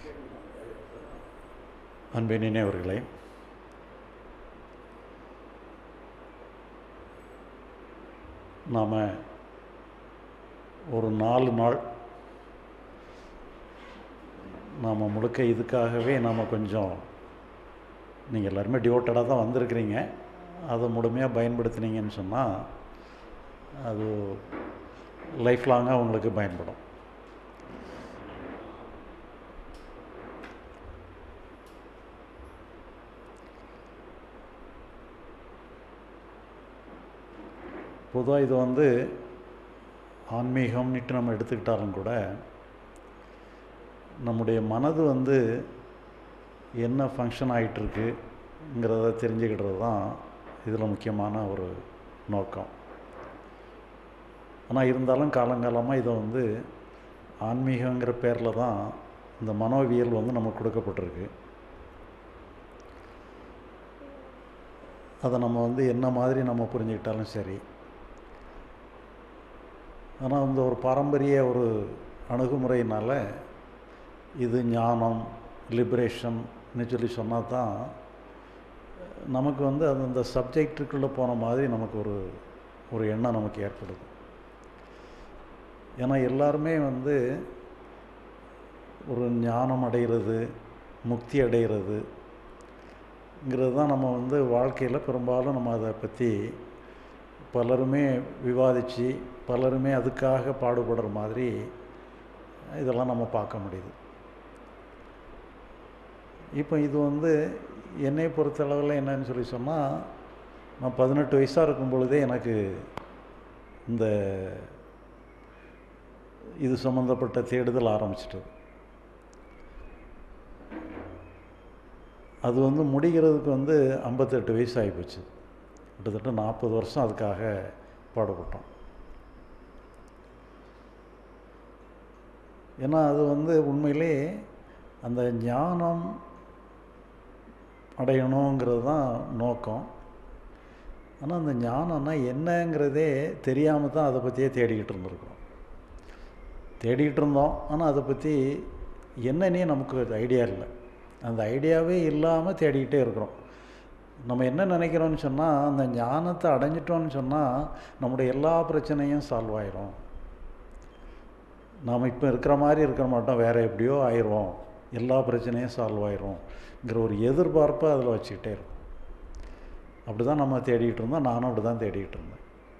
அன்பினினவர்களே நாம் ஒரு நாலு நாள் நாம் முழுக்க இதுக்காகவே நாம் கொஞ்சம் நீங்கள் எல்லாருமே டிவோட்டடாக தான் வந்திருக்கிறீங்க அதை முழுமையாக பயன்படுத்தினீங்கன்னு சொன்னால் அது லைஃப் லாங்காக உங்களுக்கு பயன்படும் பொதுவாக இது வந்து ஆன்மீகம்னுட்டு நம்ம எடுத்துக்கிட்டாலும் கூட நம்முடைய மனது வந்து என்ன ஃபங்க்ஷன் ஆகிட்டுருக்குங்கிறத தெரிஞ்சுக்கிட்டது தான் இதில் முக்கியமான ஒரு நோக்கம் ஆனால் இருந்தாலும் காலங்காலமாக இதை வந்து ஆன்மீகங்கிற பேரில் தான் இந்த மனோவியல் வந்து நமக்கு கொடுக்கப்பட்டிருக்கு அதை நம்ம வந்து என்ன மாதிரி நம்ம புரிஞ்சுக்கிட்டாலும் சரி ஆனால் இந்த ஒரு பாரம்பரிய ஒரு அணுகுமுறையினால் இது ஞானம் லிபரேஷன்னு சொல்லி சொன்னால் தான் நமக்கு வந்து அது அந்த சப்ஜெக்டுக்குள்ளே போன மாதிரி நமக்கு ஒரு ஒரு எண்ணம் நமக்கு ஏற்படுது ஏன்னா எல்லாருமே வந்து ஒரு ஞானம் அடைகிறது முக்தி அடைகிறதுங்கிறது தான் நம்ம வந்து வாழ்க்கையில் பெரும்பாலும் நம்ம அதை பற்றி பலருமே விவாதித்து பலருமே அதுக்காக பாடுபடுற மாதிரி இதெல்லாம் நம்ம பார்க்க முடியுது இப்போ இது வந்து என்னை பொறுத்தளவில் என்னன்னு சொல்லி சொன்னால் நான் பதினெட்டு வயசாக இருக்கும் பொழுதே எனக்கு இந்த இது சம்மந்தப்பட்ட தேடுதல் ஆரம்பிச்சிட்டது அது வந்து முடிகிறதுக்கு வந்து ஐம்பத்தெட்டு வயசு ஆகிப்போச்சு கிட்டத்தட்ட நாற்பது வருஷம் அதுக்காக பாடுபட்டோம் ஏன்னா அது வந்து உண்மையிலே அந்த ஞானம் அடையணுங்கிறது தான் நோக்கம் ஆனால் அந்த ஞானம்னா என்னங்கிறதே தெரியாமல் தான் அதை பற்றியே தேடிக்கிட்டு இருந்திருக்கிறோம் தேடிக்கிட்டு இருந்தோம் ஆனால் அதை பற்றி என்னன்னே நமக்கு ஐடியா இல்லை அந்த ஐடியாவே இல்லாமல் தேடிக்கிட்டே இருக்கிறோம் நம்ம என்ன நினைக்கிறோம்னு சொன்னால் அந்த ஞானத்தை அடைஞ்சிட்டோம்னு சொன்னால் நம்முடைய எல்லா பிரச்சனையும் சால்வ் ஆயிரும் நாம் இப்போ இருக்கிற மாதிரி இருக்கிற மாட்டோம் வேறு எப்படியோ ஆயிரும் எல்லா பிரச்சனையும் சால்வ் ஆயிரும்ங்கிற ஒரு எதிர்பார்ப்பை அதில் வச்சுக்கிட்டே இருக்கும் அப்படி தான் நம்ம தேடிக்கிட்டு இருந்தோம் நானும் அப்படி தான் தேடிக்கிட்டு இருந்தேன்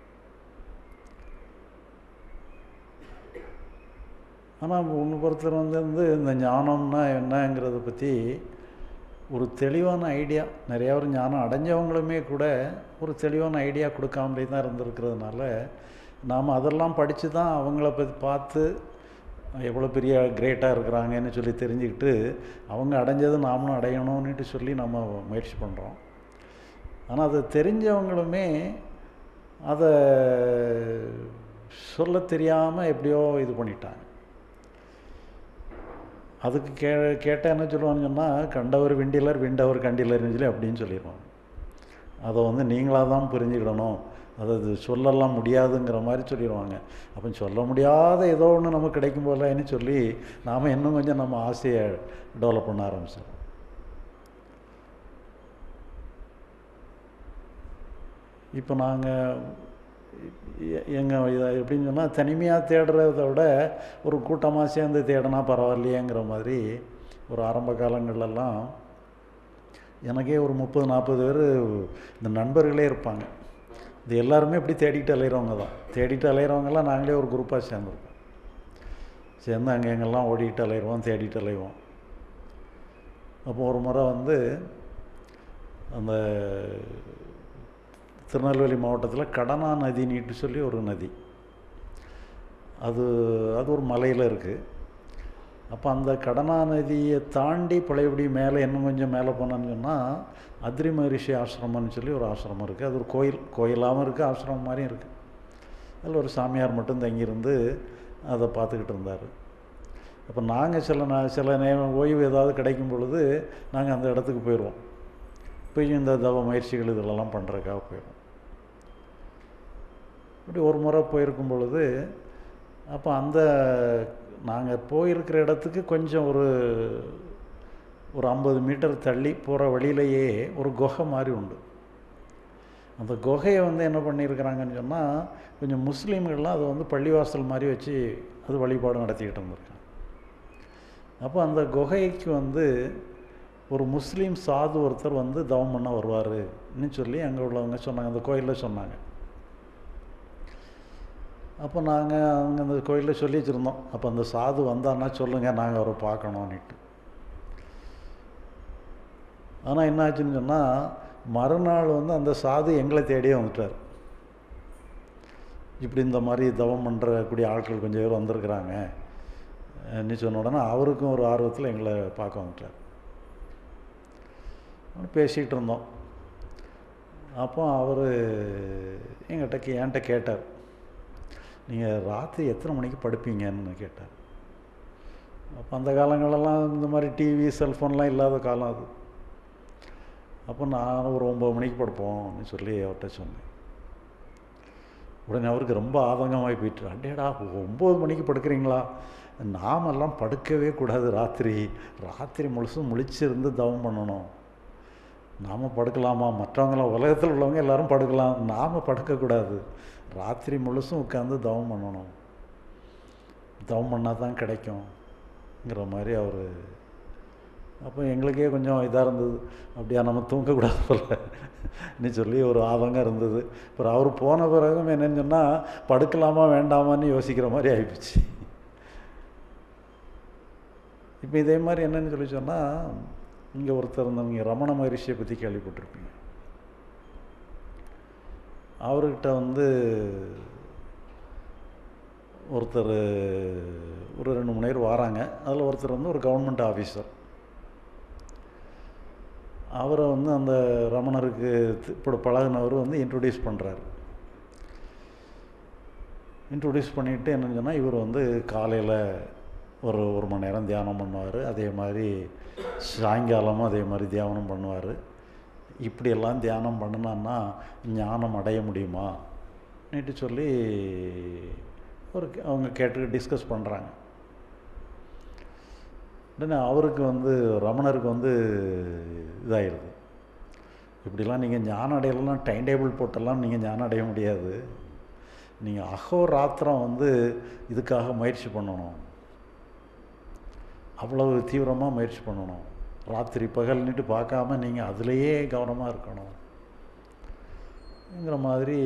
ஆனால் உங்கள் பொறுத்தவரை வந்து வந்து இந்த ஞானம்னா என்னங்கிறத பற்றி ஒரு தெளிவான ஐடியா நிறையா ஒரு ஞானம் அடைஞ்சவங்களுமே கூட ஒரு தெளிவான ஐடியா கொடுக்காமலே தான் இருந்திருக்கிறதுனால நாம் அதெல்லாம் படித்து தான் அவங்கள பற்றி பார்த்து எவ்வளோ பெரிய கிரேட்டாக இருக்கிறாங்கன்னு சொல்லி தெரிஞ்சுக்கிட்டு அவங்க அடைஞ்சது நாமளும் அடையணும்னுட்டு சொல்லி நம்ம முயற்சி பண்ணுறோம் ஆனால் அது தெரிஞ்சவங்களுமே அதை சொல்ல தெரியாமல் எப்படியோ இது பண்ணிட்டாங்க அதுக்கு கே கேட்டால் என்ன சொல்லுவாங்கன்னு சொன்னால் கண்டவர் விண்டிலர் விண்டவர் கண்டிலர்னு சொல்லி அப்படின்னு சொல்லிடுவாங்க அதை வந்து நீங்களாக தான் புரிஞ்சுக்கிடணும் அது அது சொல்லலாம் முடியாதுங்கிற மாதிரி சொல்லிடுவாங்க அப்போ சொல்ல முடியாத ஏதோ ஒன்று நமக்கு கிடைக்கும் போலன்னு சொல்லி நாம் இன்னும் கொஞ்சம் நம்ம ஆசையை டெவலப் பண்ண ஆரம்பிச்சோம் இப்போ நாங்கள் எங்கள் இதை எப்படின்னு சொன்னால் தனிமையாக தேடுறத விட ஒரு கூட்டமாக சேர்ந்து தேடினா பரவாயில்லையேங்கிற மாதிரி ஒரு ஆரம்ப காலங்கள்லாம் எனக்கே ஒரு முப்பது நாற்பது பேர் இந்த நண்பர்களே இருப்பாங்க இது எல்லாருமே இப்படி தேடிட்டு அலைகிறவங்க தான் தேடிட்டு அலைகிறவங்கெல்லாம் நாங்களே ஒரு குரூப்பாக சேர்ந்துருப்போம் சேர்ந்து அங்கே எங்கெல்லாம் ஓடிட்டு அலையிடுவோம் தேடிட்டு அலைவோம் அப்போ ஒரு முறை வந்து அந்த திருநெல்வேலி மாவட்டத்தில் கடனா நதினிட்டு சொல்லி ஒரு நதி அது அது ஒரு மலையில் இருக்குது அப்போ அந்த கடனா நதியை தாண்டி பழையபடி மேலே இன்னும் கொஞ்சம் மேலே போனோன்னு சொன்னால் அத்ரி மகரிஷி ஆசிரமம்னு சொல்லி ஒரு ஆசிரமம் இருக்குது அது ஒரு கோயில் கோயிலாகவும் இருக்குது ஆசிரமம் மாதிரியும் இருக்குது அதில் ஒரு சாமியார் மட்டும் தங்கியிருந்து அதை பார்த்துக்கிட்டு இருந்தார் அப்போ நாங்கள் சில நா சில நேரம் ஓய்வு ஏதாவது கிடைக்கும் பொழுது நாங்கள் அந்த இடத்துக்கு போயிடுவோம் போய் இந்த தவ முயற்சிகள் இதெல்லாம் பண்ணுறதுக்காக போயிடுவோம் இப்படி ஒரு முறை போயிருக்கும் பொழுது அப்போ அந்த நாங்கள் போயிருக்கிற இடத்துக்கு கொஞ்சம் ஒரு ஒரு ஐம்பது மீட்டர் தள்ளி போகிற வழியிலேயே ஒரு குகை மாதிரி உண்டு அந்த குகையை வந்து என்ன பண்ணியிருக்கிறாங்கன்னு சொன்னால் கொஞ்சம் முஸ்லீம்கள்லாம் அதை வந்து பள்ளிவாசல் மாதிரி வச்சு அது வழிபாடு நடத்திக்கிட்டு இருந்திருக்காங்க அப்போ அந்த குகைக்கு வந்து ஒரு முஸ்லீம் சாது ஒருத்தர் வந்து தவம் பண்ண வருவாருன்னு சொல்லி அங்கே உள்ளவங்க சொன்னாங்க அந்த கோயிலில் சொன்னாங்க அப்போ நாங்கள் அங்கே அந்த கோயிலில் சொல்லி வச்சுருந்தோம் அப்போ அந்த சாது வந்தான்னா சொல்லுங்கள் நாங்கள் அவரை பார்க்கணுன்னுட்டு ஆனால் என்ன ஆச்சுன்னு சொன்னால் மறுநாள் வந்து அந்த சாது எங்களை தேடியே வந்துட்டார் இப்படி இந்த மாதிரி தவம் பண்ணுறக்கூடிய ஆட்கள் கொஞ்சம் பேர் வந்திருக்கிறாங்க நீ சொன்ன உடனே அவருக்கும் ஒரு ஆர்வத்தில் எங்களை பார்க்க வந்துட்டார் பேசிகிட்டு இருந்தோம் அப்போ அவர் என்கிட்ட கே என்கிட்ட கேட்டார் நீங்கள் ராத்திரி எத்தனை மணிக்கு படுப்பீங்கன்னு கேட்டார் அப்போ அந்த காலங்களெல்லாம் இந்த மாதிரி டிவி செல்ஃபோன்லாம் இல்லாத காலம் அது அப்போ நான் ஒரு ஒம்பது மணிக்கு படுப்போம்னு சொல்லி அவர்கிட்ட சொன்னேன் உடனே அவருக்கு ரொம்ப ஆதங்கமாகி போயிட்டு அடேடா ஒம்பது மணிக்கு படுக்கிறீங்களா நாமெல்லாம் படுக்கவே கூடாது ராத்திரி ராத்திரி முழுசும் முழிச்சிருந்து தவம் பண்ணணும் நாம் படுக்கலாமா மற்றவங்களாம் உலகத்தில் உள்ளவங்க எல்லோரும் படுக்கலாம் நாம் படுக்கக்கூடாது ராத்திரி முழுசும் உட்காந்து தவம் பண்ணணும் தவம் பண்ணால் தான் கிடைக்கும்ங்கிற மாதிரி அவர் அப்போ எங்களுக்கே கொஞ்சம் இதாக இருந்தது அப்படியா நம்ம தூங்கக்கூடாது போல நீ சொல்லி ஒரு ஆதங்கம் இருந்தது அப்புறம் அவர் போன பிறகும் என்னன்னு சொன்னால் படுக்கலாமா வேண்டாமான்னு யோசிக்கிற மாதிரி ஆகிப்போச்சு இப்போ இதே மாதிரி என்னன்னு சொல்லி சொன்னால் இங்கே ஒருத்தர் இருந்தவங்க ரமண மகரிஷியை பற்றி கேள்விப்பட்டிருப்பீங்க அவர்கிட்ட வந்து ஒருத்தர் ஒரு ரெண்டு மூணு பேர் வராங்க அதில் ஒருத்தர் வந்து ஒரு கவர்மெண்ட் ஆஃபீஸர் அவரை வந்து அந்த ரமணருக்கு இப்போ பழகினவர் வந்து இன்ட்ரொடியூஸ் பண்ணுறாரு இன்ட்ரொடியூஸ் பண்ணிவிட்டு என்னன்னு சொன்னால் இவர் வந்து காலையில் ஒரு ஒரு மணி நேரம் தியானம் பண்ணுவார் அதே மாதிரி சாயங்காலமும் அதே மாதிரி தியானம் பண்ணுவார் இப்படியெல்லாம் தியானம் பண்ணினான்னா ஞானம் அடைய முடியுமா நேற்று சொல்லி ஒரு அவங்க கேட்டு டிஸ்கஸ் பண்ணுறாங்க உடனே அவருக்கு வந்து ரமணருக்கு வந்து இதாகிடுது இப்படிலாம் நீங்கள் ஞானம் அடையலாம் டைம் டேபிள் போட்டெல்லாம் நீங்கள் ஞானம் அடைய முடியாது நீங்கள் அகோராத்திரம் வந்து இதுக்காக முயற்சி பண்ணணும் அவ்வளவு தீவிரமாக முயற்சி பண்ணணும் ராத்திரி பகல்னுட்டு பார்க்காம நீங்கள் அதுலேயே கவனமாக இருக்கணும்ங்கிற மாதிரி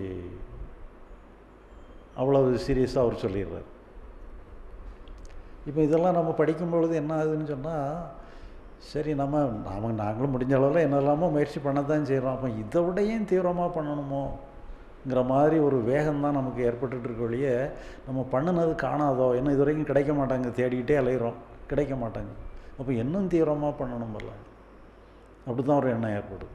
அவ்வளவு சீரியஸாக அவர் சொல்லிடுறார் இப்போ இதெல்லாம் நம்ம படிக்கும் பொழுது என்ன ஆகுதுன்னு சொன்னால் சரி நம்ம நாம் நாங்களும் முடிஞ்ச அளவில் என்னெல்லாமோ முயற்சி பண்ண தான் செய்கிறோம் அப்போ இதை விடையும் தீவிரமாக பண்ணணுமோங்கிற மாதிரி ஒரு வேகம் தான் நமக்கு ஏற்பட்டுட்டு இருக்க ஒழிய நம்ம பண்ணினது காணாதோ இன்னும் இது வரைக்கும் கிடைக்க மாட்டாங்க தேடிக்கிட்டே அலைகிறோம் கிடைக்க மாட்டாங்க அப்போ இன்னும் தீவிரமாக பண்ணணும் போல அப்படி தான் ஒரு எண்ணம் ஏற்படுது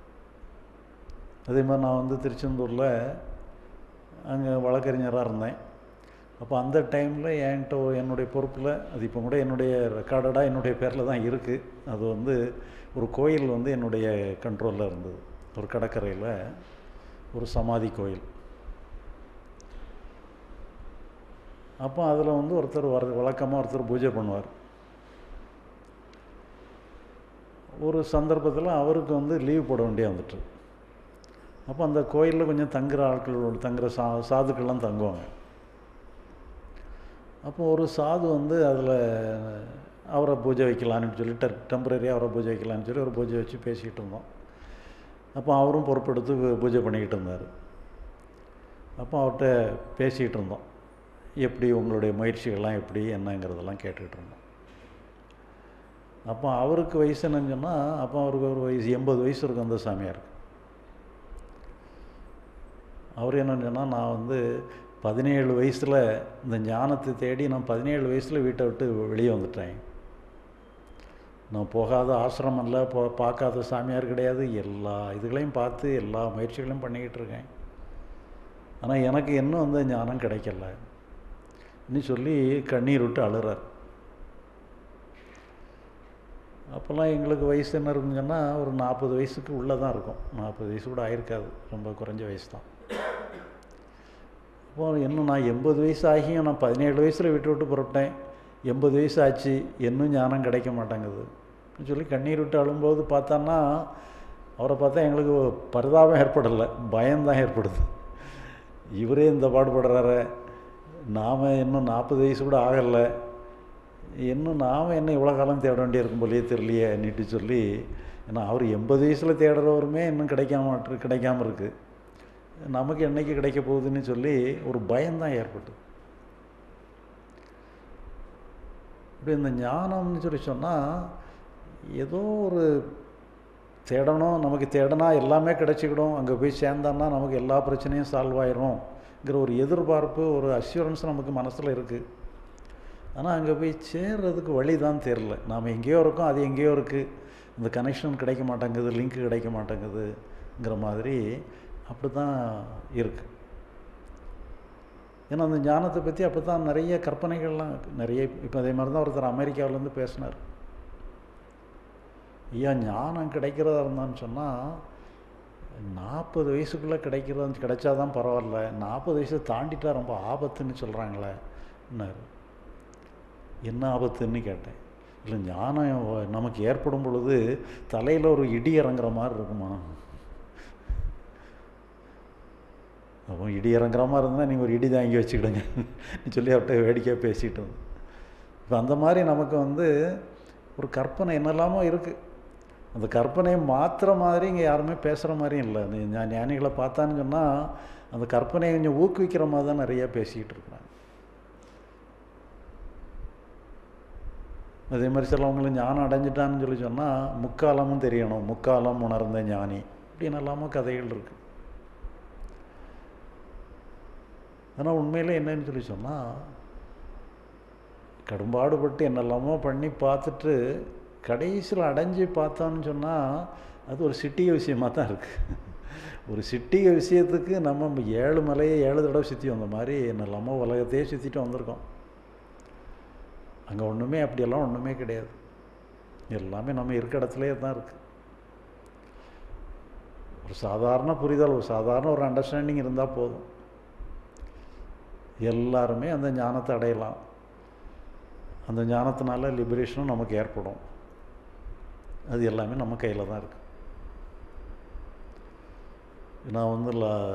அதே மாதிரி நான் வந்து திருச்செந்தூரில் அங்கே வழக்கறிஞராக இருந்தேன் அப்போ அந்த டைமில் என்கிட்ட என்னுடைய பொறுப்பில் அது இப்போ கூட என்னுடைய ரெக்கார்டடாக என்னுடைய பேரில் தான் இருக்குது அது வந்து ஒரு கோயில் வந்து என்னுடைய கண்ட்ரோலில் இருந்தது ஒரு கடற்கரையில் ஒரு சமாதி கோயில் அப்போ அதில் வந்து ஒருத்தர் வர வழக்கமாக ஒருத்தர் பூஜை பண்ணுவார் ஒரு சந்தர்ப்பத்தில் அவருக்கு வந்து லீவ் போட வேண்டிய வந்துட்டு அப்போ அந்த கோயிலில் கொஞ்சம் தங்குற ஆட்கள் தங்குற சா சாதுக்கள்லாம் தங்குவாங்க அப்போ ஒரு சாது வந்து அதில் அவரை பூஜை வைக்கலான்னு சொல்லி டெ டெம்பரரியாக அவரை பூஜை வைக்கலான்னு சொல்லி ஒரு பூஜை வச்சு பேசிக்கிட்டு இருந்தோம் அப்போ அவரும் பொறுப்பெடுத்து பூஜை பண்ணிக்கிட்டு இருந்தார் அப்போ அவர்கிட்ட பேசிக்கிட்டு இருந்தோம் எப்படி உங்களுடைய முயற்சிகள்லாம் எப்படி என்னங்கிறதெல்லாம் கேட்டுக்கிட்டு இருந்தோம் அப்போ அவருக்கு வயசு என்னன்னு சொன்னால் அப்போ அவருக்கு ஒரு வயசு எண்பது வயசு இருக்கும் அந்த சாமியாருக்கு அவர் என்னன்னு சொன்னால் நான் வந்து பதினேழு வயசில் இந்த ஞானத்தை தேடி நான் பதினேழு வயசில் வீட்டை விட்டு வெளியே வந்துட்டேன் நான் போகாத ஆசிரமம் இல்லை போ பார்க்காத சாமியார் கிடையாது எல்லா இதுகளையும் பார்த்து எல்லா முயற்சிகளையும் பண்ணிக்கிட்டு இருக்கேன் ஆனால் எனக்கு இன்னும் அந்த ஞானம் கிடைக்கல இன்னும் சொல்லி கண்ணீர் விட்டு அழுறார் அப்போல்லாம் எங்களுக்கு வயசு என்ன இருக்குன்னு சொன்னால் ஒரு நாற்பது வயசுக்கு உள்ளே தான் இருக்கும் நாற்பது வயசு கூட ஆயிருக்காது ரொம்ப குறைஞ்ச வயசு தான் அப்போ இன்னும் நான் எண்பது வயசு ஆகியும் நான் பதினேழு வயசில் விட்டு விட்டு புறப்பட்டேன் எண்பது வயசு ஆச்சு இன்னும் ஞானம் கிடைக்க மாட்டேங்குது சொல்லி கண்ணீர் விட்டு அழும்போது பார்த்தான்னா அவரை பார்த்தா எங்களுக்கு பரிதாபம் ஏற்படலை பயம்தான் ஏற்படுது இவரே இந்த பாடுபடுறாரு நாம் இன்னும் நாற்பது வயசு கூட ஆகலை இன்னும் நாம் என்ன இவ்வளோ காலம் தேட வேண்டியிருக்கும் போலயே தெரியலையே நீட்டு சொல்லி ஏன்னா அவர் எண்பது வயசில் தேடுறவருமே இன்னும் கிடைக்காம கிடைக்காம இருக்குது நமக்கு என்னைக்கு கிடைக்க போகுதுன்னு சொல்லி ஒரு பயம்தான் ஏற்பட்டு இப்படி இந்த ஞானம்னு சொல்லி சொன்னால் ஏதோ ஒரு தேடணும் நமக்கு தேடினா எல்லாமே கிடைச்சிக்கிடும் அங்கே போய் சேர்ந்தான்னா நமக்கு எல்லா பிரச்சனையும் சால்வ் ஆயிரும்ங்கிற ஒரு எதிர்பார்ப்பு ஒரு அஷ்யூரன்ஸ் நமக்கு மனசில் இருக்குது ஆனால் அங்கே போய் சேர்றதுக்கு வழி தான் தெரில நாம் எங்கேயோ இருக்கோம் அது எங்கேயோ இருக்குது இந்த கனெக்ஷன் கிடைக்க மாட்டேங்குது லிங்க் கிடைக்க மாட்டேங்குதுங்கிற மாதிரி அப்படி தான் இருக்குது ஏன்னா அந்த ஞானத்தை பற்றி அப்போ தான் நிறைய கற்பனைகள்லாம் நிறைய இப்போ அதே மாதிரி தான் ஒருத்தர் அமெரிக்காவிலேருந்து பேசினார் ஐயா ஞானம் கிடைக்கிறதா இருந்தான்னு சொன்னால் நாற்பது வயசுக்குள்ளே கிடைக்கிறது கிடைச்சா தான் பரவாயில்ல நாற்பது வயசு தாண்டிட்டா ரொம்ப ஆபத்துன்னு சொல்கிறாங்களே என்னாரு என்ன ஆபத்துன்னு கேட்டேன் இல்லை ஞானம் நமக்கு ஏற்படும் பொழுது தலையில் ஒரு இடி இறங்குற மாதிரி இருக்குமா அப்போ இடி இறங்குற மாதிரி இருந்தால் நீங்கள் ஒரு இடி தாங்கி வச்சுக்கிடுங்க சொல்லி அவர்கிட்ட வேடிக்கையாக பேசிகிட்டு இருந்தோம் இப்போ அந்த மாதிரி நமக்கு வந்து ஒரு கற்பனை என்னெல்லாமோ இருக்குது அந்த கற்பனையை மாற்றுற மாதிரி இங்கே யாருமே பேசுகிற மாதிரியும் இல்லை நான் ஞானிகளை பார்த்தான்னு சொன்னால் அந்த கற்பனையை கொஞ்சம் ஊக்குவிக்கிற மாதிரி தான் நிறையா பேசிக்கிட்டு இருக்கிறாங்க அதே மாதிரி சிலவங்களும் ஞானம் அடைஞ்சிட்டான்னு சொல்லி சொன்னால் முக்காலமும் தெரியணும் முக்காலம் உணர்ந்த ஞானி இப்படின்னு எல்லாமோ கதைகள் இருக்குது ஆனால் உண்மையில் என்னன்னு சொல்லி சொன்னால் கடும்பாடுபட்டு என்னெல்லாமோ பண்ணி பார்த்துட்டு கடைசியில் அடைஞ்சு பார்த்தோன்னு சொன்னால் அது ஒரு சிட்டிய விஷயமாக தான் இருக்குது ஒரு சிட்டிய விஷயத்துக்கு நம்ம ஏழு மலையை ஏழு தடவை சுற்றி வந்த மாதிரி என்னெல்லாமோ உலகத்தையே சுற்றிட்டு வந்திருக்கோம் அங்கே ஒன்றுமே அப்படியெல்லாம் ஒன்றுமே கிடையாது எல்லாமே நம்ம இருக்க இடத்துலையே தான் இருக்குது ஒரு சாதாரண புரிதல் ஒரு சாதாரண ஒரு அண்டர்ஸ்டாண்டிங் இருந்தால் போதும் எல்லாருமே அந்த ஞானத்தை அடையலாம் அந்த ஞானத்தினால லிபரேஷனும் நமக்கு ஏற்படும் அது எல்லாமே நம்ம கையில் தான் இருக்குது நான் வந்து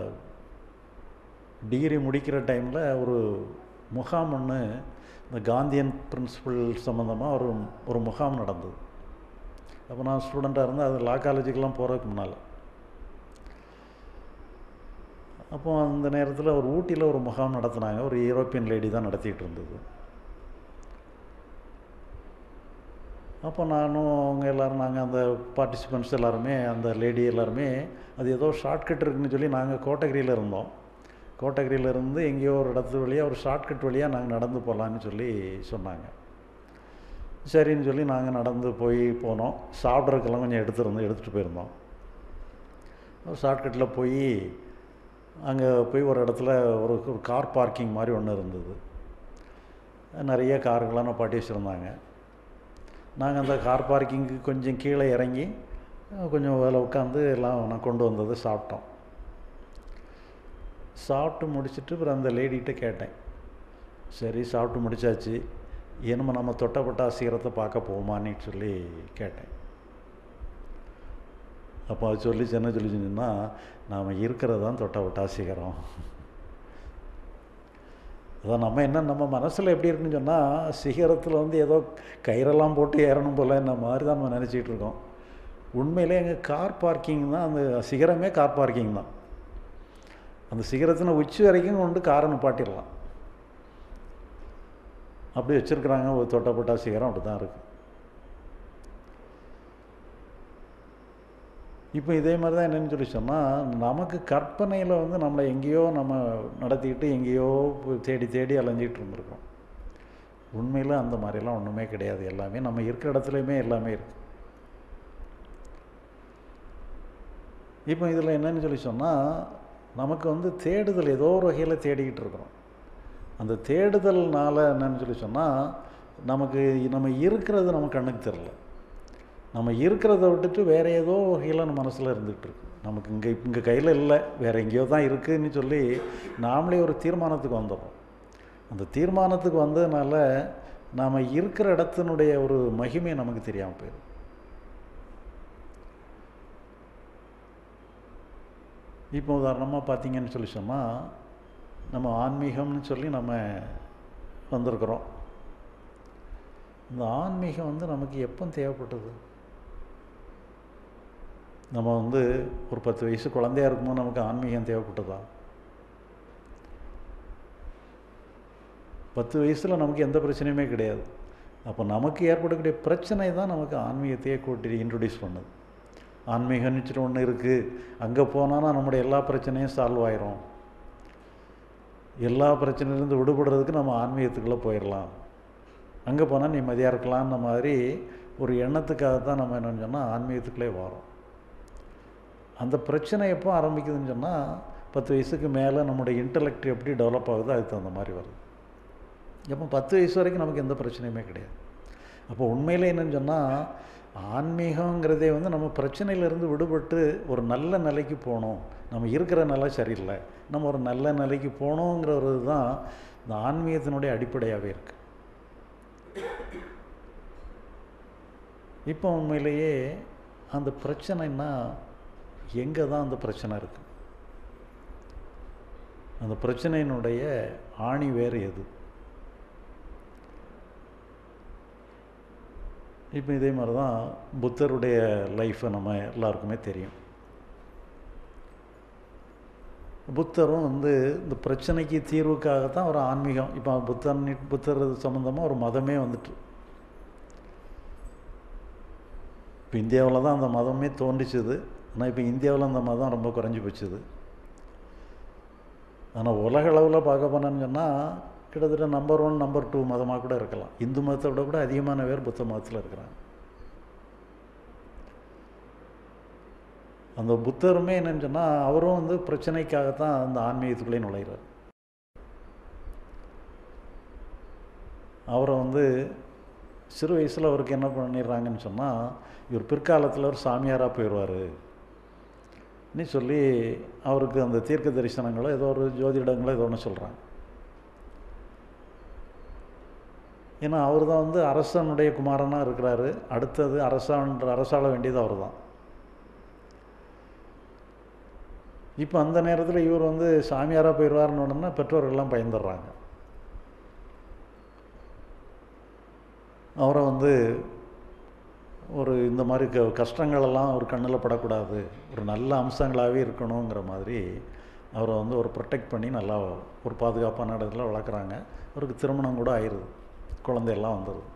டிகிரி முடிக்கிற டைமில் ஒரு முகாம் ஒன்று இந்த காந்தியன் பிரின்சிபல் சம்மந்தமாக ஒரு ஒரு முகாம் நடந்தது அப்போ நான் ஸ்டூடெண்ட்டாக இருந்தேன் அது லா காலேஜுக்கெலாம் போகிறதுக்கு முன்னால் அப்போ அந்த நேரத்தில் ஒரு ஊட்டியில் ஒரு முகாம் நடத்துனாங்க ஒரு யூரோப்பியன் லேடி தான் நடத்திட்டு இருந்தது அப்போ நானும் அவங்க எல்லோரும் நாங்கள் அந்த பார்ட்டிசிபெண்ட்ஸ் எல்லாருமே அந்த லேடி எல்லாருமே அது ஏதோ ஷார்ட்கட் இருக்குன்னு சொல்லி நாங்கள் கோட்டகிரியில் இருந்தோம் கோட்டகிரியில் இருந்து எங்கேயோ ஒரு இடத்து வழியாக ஒரு ஷார்ட்கட் வழியாக நாங்கள் நடந்து போகலான்னு சொல்லி சொன்னாங்க சரின்னு சொல்லி நாங்கள் நடந்து போய் போனோம் சாப்பிட்றதுக்கெல்லாம் கொஞ்சம் எடுத்துருந்தோம் எடுத்துகிட்டு போயிருந்தோம் ஷார்ட்கட்டில் போய் அங்கே போய் ஒரு இடத்துல ஒரு ஒரு கார் பார்க்கிங் மாதிரி ஒன்று இருந்தது நிறைய கார்களெலாம் பாட்டி வச்சுருந்தாங்க நாங்கள் அந்த கார் பார்க்கிங்க்கு கொஞ்சம் கீழே இறங்கி கொஞ்சம் வேலை உட்காந்து எல்லாம் நான் கொண்டு வந்தது சாப்பிட்டோம் சாப்பிட்டு முடிச்சுட்டு அப்புறம் அந்த லேடிகிட்ட கேட்டேன் சரி சாப்பிட்டு முடிச்சாச்சு என்னமோ நம்ம தொட்டப்பட்ட சீரத்தை பார்க்க போமான்னு சொல்லி கேட்டேன் அப்போ அது சொல்லி என்ன சொல்லி சொன்னா நாம் இருக்கிறது தான் தொட்டப்பட்டா சீக்கிரம் அதான் நம்ம என்ன நம்ம மனசில் எப்படி இருக்குன்னு சொன்னால் சிகரத்தில் வந்து ஏதோ கயிறெல்லாம் போட்டு ஏறணும் போல் இந்த மாதிரி தான் நம்ம நினச்சிக்கிட்டு இருக்கோம் உண்மையிலே எங்கள் கார் பார்க்கிங் தான் அந்த சிகரமே கார் பார்க்கிங் தான் அந்த சிகரத்தின உச்சி வரைக்கும் கொண்டு காரை நிப்பாட்டிடலாம் அப்படி வச்சுருக்குறாங்க ஒரு தொட்டப்பட்டா சிகரம் அப்படி தான் இருக்குது இப்போ இதே மாதிரி தான் என்னென்னு சொல்லி சொன்னால் நமக்கு கற்பனையில் வந்து நம்மளை எங்கேயோ நம்ம நடத்திக்கிட்டு எங்கேயோ தேடி தேடி அலைஞ்சிட்டு இருந்திருக்கோம் உண்மையில் அந்த மாதிரிலாம் ஒன்றுமே கிடையாது எல்லாமே நம்ம இருக்கிற இடத்துலையுமே எல்லாமே இருக்குது இப்போ இதில் என்னன்னு சொல்லி சொன்னால் நமக்கு வந்து தேடுதல் ஏதோ ஒரு வகையில் தேடிக்கிட்டு இருக்கிறோம் அந்த தேடுதல்னால என்னன்னு சொல்லி சொன்னால் நமக்கு நம்ம இருக்கிறது நம்ம கண்ணுக்கு தெரில நம்ம இருக்கிறத விட்டுட்டு வேறு ஏதோ வகையில் நம்ம மனசில் இருந்துகிட்டு இருக்கு நமக்கு இங்கே இங்கே கையில் இல்லை வேறு எங்கேயோ தான் இருக்குதுன்னு சொல்லி நாமளே ஒரு தீர்மானத்துக்கு வந்துடுறோம் அந்த தீர்மானத்துக்கு வந்ததுனால நாம் இருக்கிற இடத்தினுடைய ஒரு மகிமை நமக்கு தெரியாமல் போயிடும் இப்போ உதாரணமாக பார்த்தீங்கன்னு சொல்லி சொன்னால் நம்ம ஆன்மீகம்னு சொல்லி நம்ம வந்திருக்கிறோம் இந்த ஆன்மீகம் வந்து நமக்கு எப்போ தேவைப்பட்டது நம்ம வந்து ஒரு பத்து வயசு குழந்தையா இருக்கும்போது நமக்கு ஆன்மீகம் தேவைப்பட்டதா பத்து வயசில் நமக்கு எந்த பிரச்சனையுமே கிடையாது அப்போ நமக்கு ஏற்படக்கூடிய பிரச்சனை தான் நமக்கு ஆன்மீகத்தையே கூட்டி இன்ட்ரடியூஸ் பண்ணுது ஆன்மீகம்னு ஒன்று இருக்குது அங்கே போனான்னா நம்முடைய எல்லா பிரச்சனையும் சால்வ் ஆயிரும் எல்லா பிரச்சனையிலேருந்து விடுபடுறதுக்கு நம்ம ஆன்மீகத்துக்குள்ளே போயிடலாம் அங்கே போனால் நிம்மதியாக இருக்கலாம்ன மாதிரி ஒரு எண்ணத்துக்காக தான் நம்ம என்னென்னு சொன்னால் ஆன்மீகத்துக்குள்ளே வரோம் அந்த பிரச்சனை எப்போ ஆரம்பிக்குதுன்னு சொன்னால் பத்து வயசுக்கு மேலே நம்முடைய இன்டலெக்ட் எப்படி டெவலப் ஆகுதோ அதுக்கு தகுந்த மாதிரி வருது எப்போ பத்து வயசு வரைக்கும் நமக்கு எந்த பிரச்சனையுமே கிடையாது அப்போ உண்மையிலே என்னன்னு சொன்னால் ஆன்மீகங்கிறதே வந்து நம்ம பிரச்சனையிலேருந்து விடுபட்டு ஒரு நல்ல நிலைக்கு போகணும் நம்ம இருக்கிற நிலை சரியில்லை நம்ம ஒரு நல்ல நிலைக்கு போகணுங்கிற ஒரு தான் இந்த ஆன்மீகத்தினுடைய அடிப்படையாகவே இருக்குது இப்போ உண்மையிலேயே அந்த பிரச்சனைன்னா எங்கே தான் அந்த பிரச்சனை இருக்குது அந்த பிரச்சனையினுடைய ஆணி வேறு எது இப்போ இதே மாதிரி தான் புத்தருடைய லைஃப்பை நம்ம எல்லாருக்குமே தெரியும் புத்தரும் வந்து இந்த பிரச்சனைக்கு தீர்வுக்காக தான் ஒரு ஆன்மீகம் இப்போ புத்தன் புத்தர் சம்மந்தமாக ஒரு மதமே வந்துட்டு இப்போ இந்தியாவில் தான் அந்த மதமே தோன்றிச்சுது ஆனால் இப்போ இந்தியாவில் அந்த மதம் ரொம்ப குறைஞ்சி போச்சுது ஆனால் உலக அளவில் பார்க்க போனேன்னு சொன்னால் கிட்டத்தட்ட நம்பர் ஒன் நம்பர் டூ மதமாக கூட இருக்கலாம் இந்து மதத்தை விட கூட அதிகமான பேர் புத்த மதத்தில் இருக்கிறாங்க அந்த புத்தருமே என்னன்னு சொன்னால் அவரும் வந்து பிரச்சனைக்காகத்தான் அந்த ஆன்மீகத்துக்குள்ளே நுழைகிறார் அவரை வந்து சிறு வயசில் அவருக்கு என்ன பண்ணிடுறாங்கன்னு சொன்னால் இவர் பிற்காலத்தில் ஒரு சாமியாராக போயிடுவார் நீ சொல்லி அவருக்கு அந்த தீர்க்க தரிசனங்களோ ஏதோ ஒரு ஜோதிடங்களோ ஏதோ ஒன்று சொல்கிறாங்க ஏன்னா அவர் தான் வந்து அரசனுடைய குமாரனாக இருக்கிறாரு அடுத்தது அரசான்ற அரசாள வேண்டியது அவர் தான் இப்போ அந்த நேரத்தில் இவர் வந்து சாமியாராக போயிடுவார்னு உடனே பெற்றோர்கள்லாம் பயந்துடுறாங்க அவரை வந்து ஒரு இந்த மாதிரி க கஷ்டங்களெல்லாம் அவர் கண்ணில் படக்கூடாது ஒரு நல்ல அம்சங்களாகவே இருக்கணுங்கிற மாதிரி அவரை வந்து ஒரு ப்ரொடெக்ட் பண்ணி நல்லா ஒரு பாதுகாப்பான இடத்துல வளர்க்குறாங்க அவருக்கு திருமணம் கூட ஆயிடுது குழந்தையெல்லாம் வந்துடுது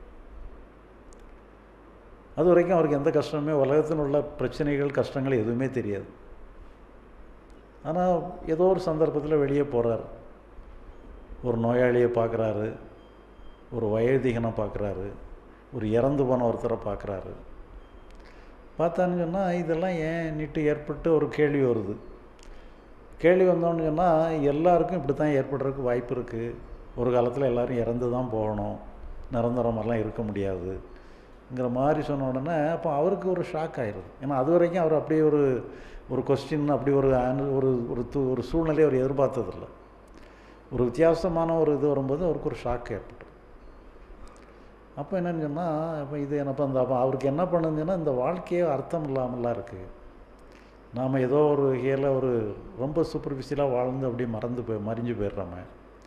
அது வரைக்கும் அவருக்கு எந்த கஷ்டமே உலகத்தில் உள்ள பிரச்சனைகள் கஷ்டங்கள் எதுவுமே தெரியாது ஆனால் ஏதோ ஒரு சந்தர்ப்பத்தில் வெளியே போகிறார் ஒரு நோயாளியை பார்க்குறாரு ஒரு வயோதிகனை பார்க்குறாரு ஒரு இறந்து போன ஒருத்தரை பார்க்குறாரு பார்த்தான்னு சொன்னால் இதெல்லாம் ஏன் நீட்டு ஏற்பட்டு ஒரு கேள்வி வருது கேள்வி வந்தோன்னு சொன்னால் எல்லாருக்கும் இப்படி தான் ஏற்படுறதுக்கு வாய்ப்பு இருக்குது ஒரு காலத்தில் எல்லோரும் இறந்து தான் போகணும் நிரந்தரமெல்லாம் இருக்க முடியாதுங்கிற மாதிரி சொன்ன உடனே அப்போ அவருக்கு ஒரு ஷாக் ஆயிடுது ஏன்னா அது வரைக்கும் அவர் அப்படியே ஒரு ஒரு கொஸ்டின் அப்படி ஒரு ஆன் ஒரு ஒரு து ஒரு சூழ்நிலையை அவர் எதிர்பார்த்ததில்ல ஒரு வித்தியாசமான ஒரு இது வரும்போது அவருக்கு ஒரு ஷாக் ஏற்பட்டு அப்போ என்னன்னு சொன்னால் அப்போ இது எனக்கு அந்த அப்போ அவருக்கு என்ன பண்ணுதுன்னா இந்த வாழ்க்கையே அர்த்தம் இல்லாமலாம் இருக்குது நாம் ஏதோ ஒரு வகையில் ஒரு ரொம்ப சூப்பர்ஃபிஷியலாக வாழ்ந்து அப்படியே மறந்து போய் மறிஞ்சு போயிடுறோமே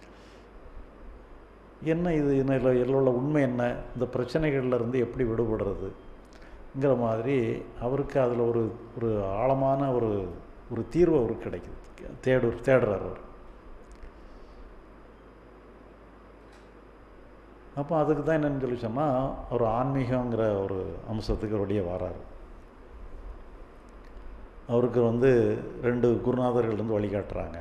என்ன இது இதில் இதில் உள்ள உண்மை என்ன இந்த பிரச்சனைகள்லேருந்து எப்படி விடுபடுறதுங்கிற மாதிரி அவருக்கு அதில் ஒரு ஒரு ஆழமான ஒரு ஒரு தீர்வு அவருக்கு கிடைக்குது தேடு தேடுறார் அவர் அப்போ அதுக்கு தான் என்னென்னு சொல்லி சொன்னால் அவர் ஆன்மீகங்கிற ஒரு அம்சத்துக்கு வெளியே வராரு அவருக்கு வந்து ரெண்டு குருநாதர்கள் வந்து வழிகாட்டுறாங்க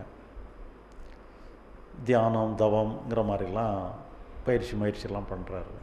தியானம் தவம்ங்கிற மாதிரிலாம் பயிற்சி முயற்சியெல்லாம் பண்ணுறாரு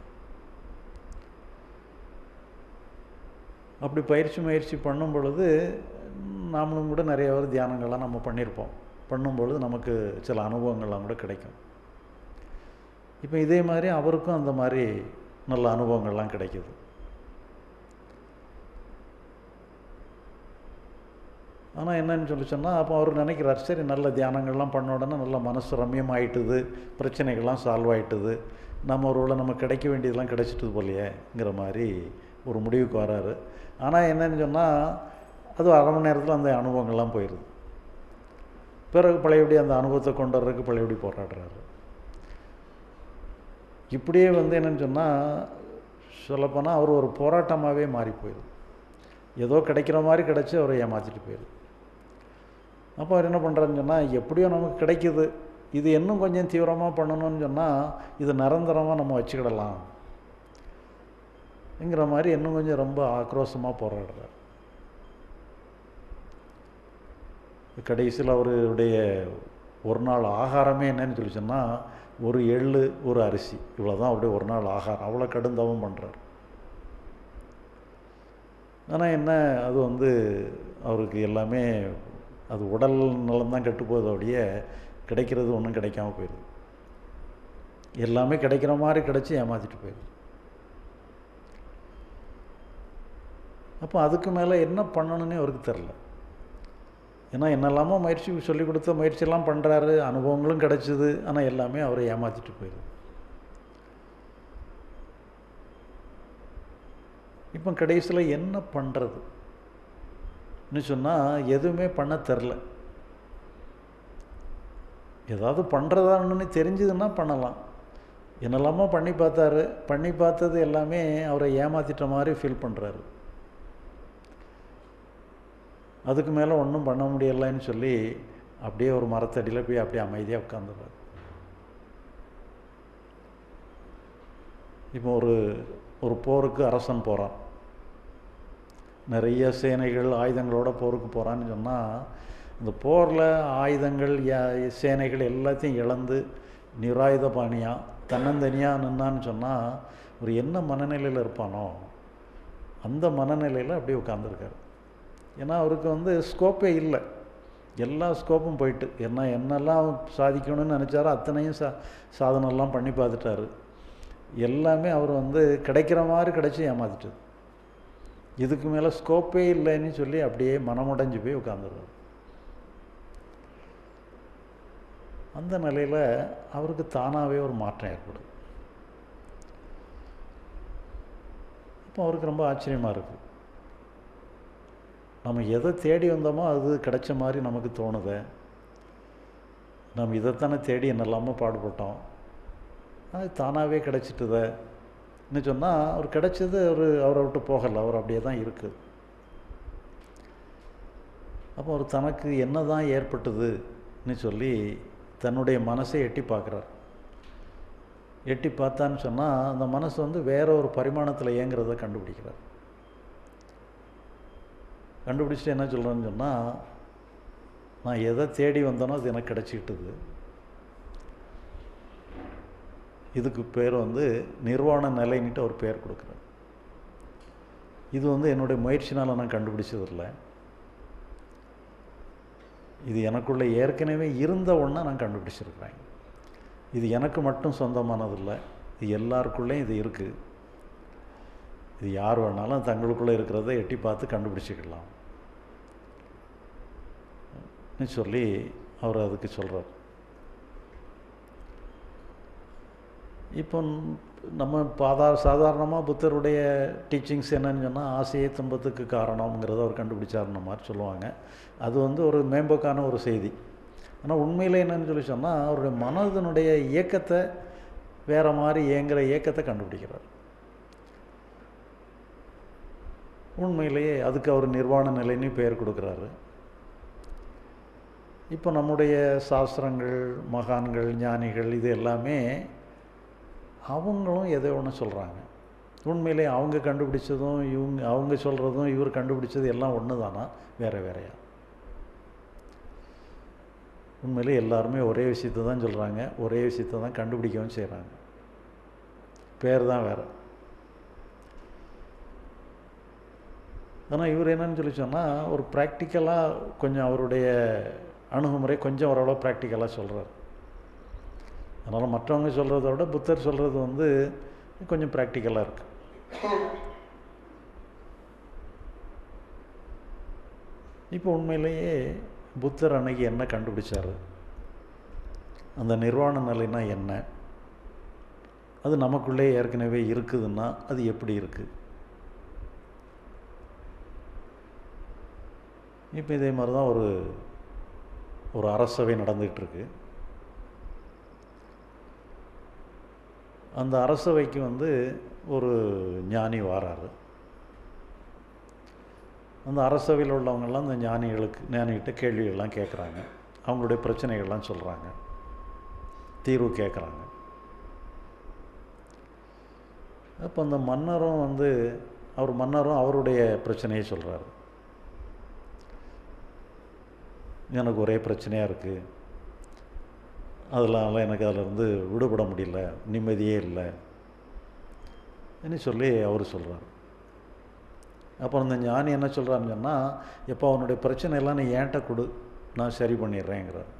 அப்படி பயிற்சி முயற்சி பண்ணும் பொழுது நாமளும் கூட நிறைய பேர் தியானங்கள்லாம் நம்ம பண்ணியிருப்போம் பண்ணும்பொழுது நமக்கு சில அனுபவங்கள்லாம் கூட கிடைக்கும் இப்போ இதே மாதிரி அவருக்கும் அந்த மாதிரி நல்ல அனுபவங்கள்லாம் கிடைக்குது ஆனால் என்னன்னு சொல்லி சொன்னால் அப்போ அவர் நினைக்கிறார் சரி நல்ல தியானங்கள்லாம் பண்ண உடனே நல்ல மனசு ரம்யமாயிட்டுது பிரச்சனைகள்லாம் சால்வ் ஆயிட்டுது நம்ம ஒரு வேளை நம்ம கிடைக்க வேண்டியதெல்லாம் கிடைச்சிட்டுது போலையேங்கிற மாதிரி ஒரு முடிவுக்கு வராரு ஆனால் என்னன்னு சொன்னால் அது அரை மணி நேரத்தில் அந்த அனுபவங்கள்லாம் போயிடுது பிறகு பழையபடி அந்த அனுபவத்தை கொண்டு வர்றதுக்கு பழையபடி போராடுறாரு இப்படியே வந்து என்னன்னு சொன்னால் சொல்லப்போனால் அவர் ஒரு போராட்டமாகவே மாறி போயிடுது ஏதோ கிடைக்கிற மாதிரி கிடச்சி அவரை ஏமாற்றிட்டு போயிடுது அப்போ அவர் என்ன பண்ணுறாருன்னு சொன்னால் எப்படியோ நமக்கு கிடைக்குது இது இன்னும் கொஞ்சம் தீவிரமாக பண்ணணும்னு சொன்னால் இது நிரந்தரமாக நம்ம வச்சுக்கிடலாம் ங்கிற மாதிரி இன்னும் கொஞ்சம் ரொம்ப ஆக்ரோஷமாக போராடுறார் கடைசியில் அவருடைய ஒரு நாள் ஆகாரமே என்னன்னு சொல்லி சொன்னால் ஒரு எள்ளு ஒரு அரிசி இவ்வளோ தான் அவருடைய ஒரு நாள் ஆகாரம் அவ்வளோ கடுந்தவம் பண்ணுறார் ஆனால் என்ன அது வந்து அவருக்கு எல்லாமே அது உடல் நலம்தான் கெட்டு போகுதோடைய கிடைக்கிறது ஒன்றும் கிடைக்காம போயிடுது எல்லாமே கிடைக்கிற மாதிரி கிடச்சி ஏமாற்றிட்டு போயிடுது அப்போ அதுக்கு மேலே என்ன பண்ணணுன்னே அவருக்கு தெரில ஏன்னா என்னெல்லாமோ முயற்சி சொல்லி கொடுத்த முயற்சியெல்லாம் பண்ணுறாரு அனுபவங்களும் கிடச்சிது ஆனால் எல்லாமே அவரை ஏமாற்றிட்டு போயிடுது இப்போ கடைசியில் என்ன பண்ணுறதுன்னு சொன்னால் எதுவுமே பண்ண தெரில ஏதாவது பண்ணுறதான்னு தெரிஞ்சதுன்னா பண்ணலாம் என்னெல்லாமோ பண்ணி பார்த்தாரு பண்ணி பார்த்தது எல்லாமே அவரை ஏமாற்றிட்ட மாதிரி ஃபீல் பண்ணுறாரு அதுக்கு மேலே ஒன்றும் பண்ண முடியலைன்னு சொல்லி அப்படியே ஒரு மரத்தடியில் போய் அப்படியே அமைதியாக உட்காந்துடுறாரு இப்போ ஒரு ஒரு போருக்கு அரசன் போகிறான் நிறைய சேனைகள் ஆயுதங்களோட போருக்கு போகிறான்னு சொன்னால் இந்த போரில் ஆயுதங்கள் சேனைகள் எல்லாத்தையும் இழந்து நிராயுத பாணியாக தன்னந்தனியாக நின்னான்னு சொன்னால் ஒரு என்ன மனநிலையில் இருப்பானோ அந்த மனநிலையில் அப்படியே உட்காந்துருக்காரு ஏன்னா அவருக்கு வந்து ஸ்கோப்பே இல்லை எல்லா ஸ்கோப்பும் போயிட்டு என்ன என்னெல்லாம் சாதிக்கணும்னு நினச்சாரோ அத்தனையும் சா சாதனைலாம் பண்ணி பார்த்துட்டாரு எல்லாமே அவர் வந்து கிடைக்கிற மாதிரி கிடைச்சி ஏமாத்திட்டது இதுக்கு மேலே ஸ்கோப்பே இல்லைன்னு சொல்லி அப்படியே மனமுடைஞ்சு போய் உட்காந்துருவார் அந்த நிலையில் அவருக்கு தானாகவே ஒரு மாற்றம் ஏற்படும் அப்போ அவருக்கு ரொம்ப ஆச்சரியமாக இருக்குது நம்ம எதை தேடி வந்தோமோ அது கிடைச்ச மாதிரி நமக்கு தோணுது நம்ம இதைத்தானே தேடி என்னெல்லாமோ பாடுபட்டோம் அது தானாகவே கிடச்சிட்டுதன்னு சொன்னால் அவர் கிடைச்சது அவர் அவரை விட்டு போகலை அவர் அப்படியே தான் இருக்குது அப்போ அவர் தனக்கு என்ன தான் ஏற்பட்டதுன்னு சொல்லி தன்னுடைய மனசை எட்டி பார்க்குறார் எட்டி பார்த்தான்னு சொன்னால் அந்த மனசு வந்து வேற ஒரு பரிமாணத்தில் இயங்குறத கண்டுபிடிக்கிறார் கண்டுபிடிச்சிட்டு என்ன சொல்கிறேன்னு சொன்னால் நான் எதை தேடி வந்தேனோ அது எனக்கு கிடச்சிக்கிட்டுது இதுக்கு பேர் வந்து நிர்வாண நிலைன்னுட்டு ஒரு பேர் கொடுக்குறேன் இது வந்து என்னுடைய முயற்சினால் நான் கண்டுபிடிச்சதில்லை இது எனக்குள்ளே ஏற்கனவே இருந்த ஒன்றை நான் கண்டுபிடிச்சிருக்கிறேன் இது எனக்கு மட்டும் சொந்தமானதில்லை இது எல்லாருக்குள்ளேயும் இது இருக்குது இது யார் வேணாலும் தங்களுக்குள்ளே இருக்கிறத எட்டி பார்த்து கண்டுபிடிச்சிக்கலாம் சொல்லி அவர் அதுக்கு சொல்கிறார் இப்போ நம்ம பாதா சாதாரணமாக புத்தருடைய டீச்சிங்ஸ் என்னன்னு சொன்னால் ஆசையே துன்பத்துக்கு காரணம்ங்கிறத அவர் கண்டுபிடிச்சாருன மாதிரி சொல்லுவாங்க அது வந்து ஒரு மேம்போக்கான ஒரு செய்தி ஆனால் உண்மையில் என்னன்னு சொல்லி சொன்னால் அவருடைய மனதனுடைய இயக்கத்தை வேறு மாதிரி இயங்குகிற இயக்கத்தை கண்டுபிடிக்கிறார் உண்மையிலேயே அதுக்கு அவர் நிர்வாண நிலைன்னு பெயர் கொடுக்குறாரு இப்போ நம்முடைய சாஸ்திரங்கள் மகான்கள் ஞானிகள் இது எல்லாமே அவங்களும் எதை ஒன்று சொல்கிறாங்க உண்மையிலே அவங்க கண்டுபிடிச்சதும் இவங்க அவங்க சொல்கிறதும் இவர் கண்டுபிடிச்சது எல்லாம் ஒன்று தானா வேறு வேறையா உண்மையிலே எல்லாருமே ஒரே விஷயத்தை தான் சொல்கிறாங்க ஒரே விஷயத்தை தான் கண்டுபிடிக்கவும் செய்கிறாங்க பேர் தான் வேறு ஆனால் இவர் என்னன்னு சொல்லி சொன்னால் ஒரு ப்ராக்டிக்கலாக கொஞ்சம் அவருடைய அணுகுமுறை கொஞ்சம் ஓரளவு ப்ராக்டிக்கலாக சொல்கிறார் அதனால் மற்றவங்க சொல்கிறத விட புத்தர் சொல்கிறது வந்து கொஞ்சம் ப்ராக்டிக்கலாக இருக்குது இப்போ உண்மையிலேயே புத்தர் அன்னைக்கு என்ன கண்டுபிடிச்சார் அந்த நிர்வாண நிலைனா என்ன அது நமக்குள்ளே ஏற்கனவே இருக்குதுன்னா அது எப்படி இருக்குது இப்போ இதே மாதிரி தான் ஒரு ஒரு அரசவை நடந்துகிட்ருக்கு அந்த அரசவைக்கு வந்து ஒரு ஞானி வாராரு அந்த அரசவையில் உள்ளவங்கெல்லாம் அந்த ஞானிகளுக்கு ஞானிகிட்ட கேள்விகள்லாம் கேட்குறாங்க அவங்களுடைய பிரச்சனைகள்லாம் சொல்கிறாங்க தீர்வு கேட்குறாங்க அப்போ அந்த மன்னரும் வந்து அவர் மன்னரும் அவருடைய பிரச்சனையை சொல்கிறாரு எனக்கு ஒரே பிரச்சனையாக இருக்குது அதனால எனக்கு அதிலிருந்து விடுபட முடியல நிம்மதியே இல்லை என்ன சொல்லி அவர் சொல்கிறார் அப்புறம் அந்த ஞானி என்ன சொல்கிறான்னு சொன்னால் எப்போ அவனுடைய பிரச்சனை எல்லாம் நீ ஏன்ட்ட கொடு நான் சரி பண்ணிடுறேங்கிறார்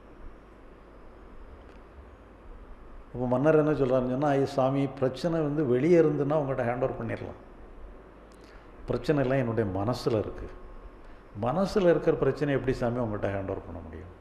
இப்போ மன்னர் என்ன சொல்கிறாருன்னு சொன்னால் ஐயா சாமி பிரச்சனை வந்து வெளியே இருந்துன்னா உங்கள்கிட்ட ஹேண்ட் ஓவர் பண்ணிடலாம் பிரச்சனை எல்லாம் என்னுடைய மனசில் இருக்குது மனசில் இருக்கிற பிரச்சனை எப்படி சாமி உங்கள்கிட்ட ஹேண்ட் ஓவர் பண்ண முடியும்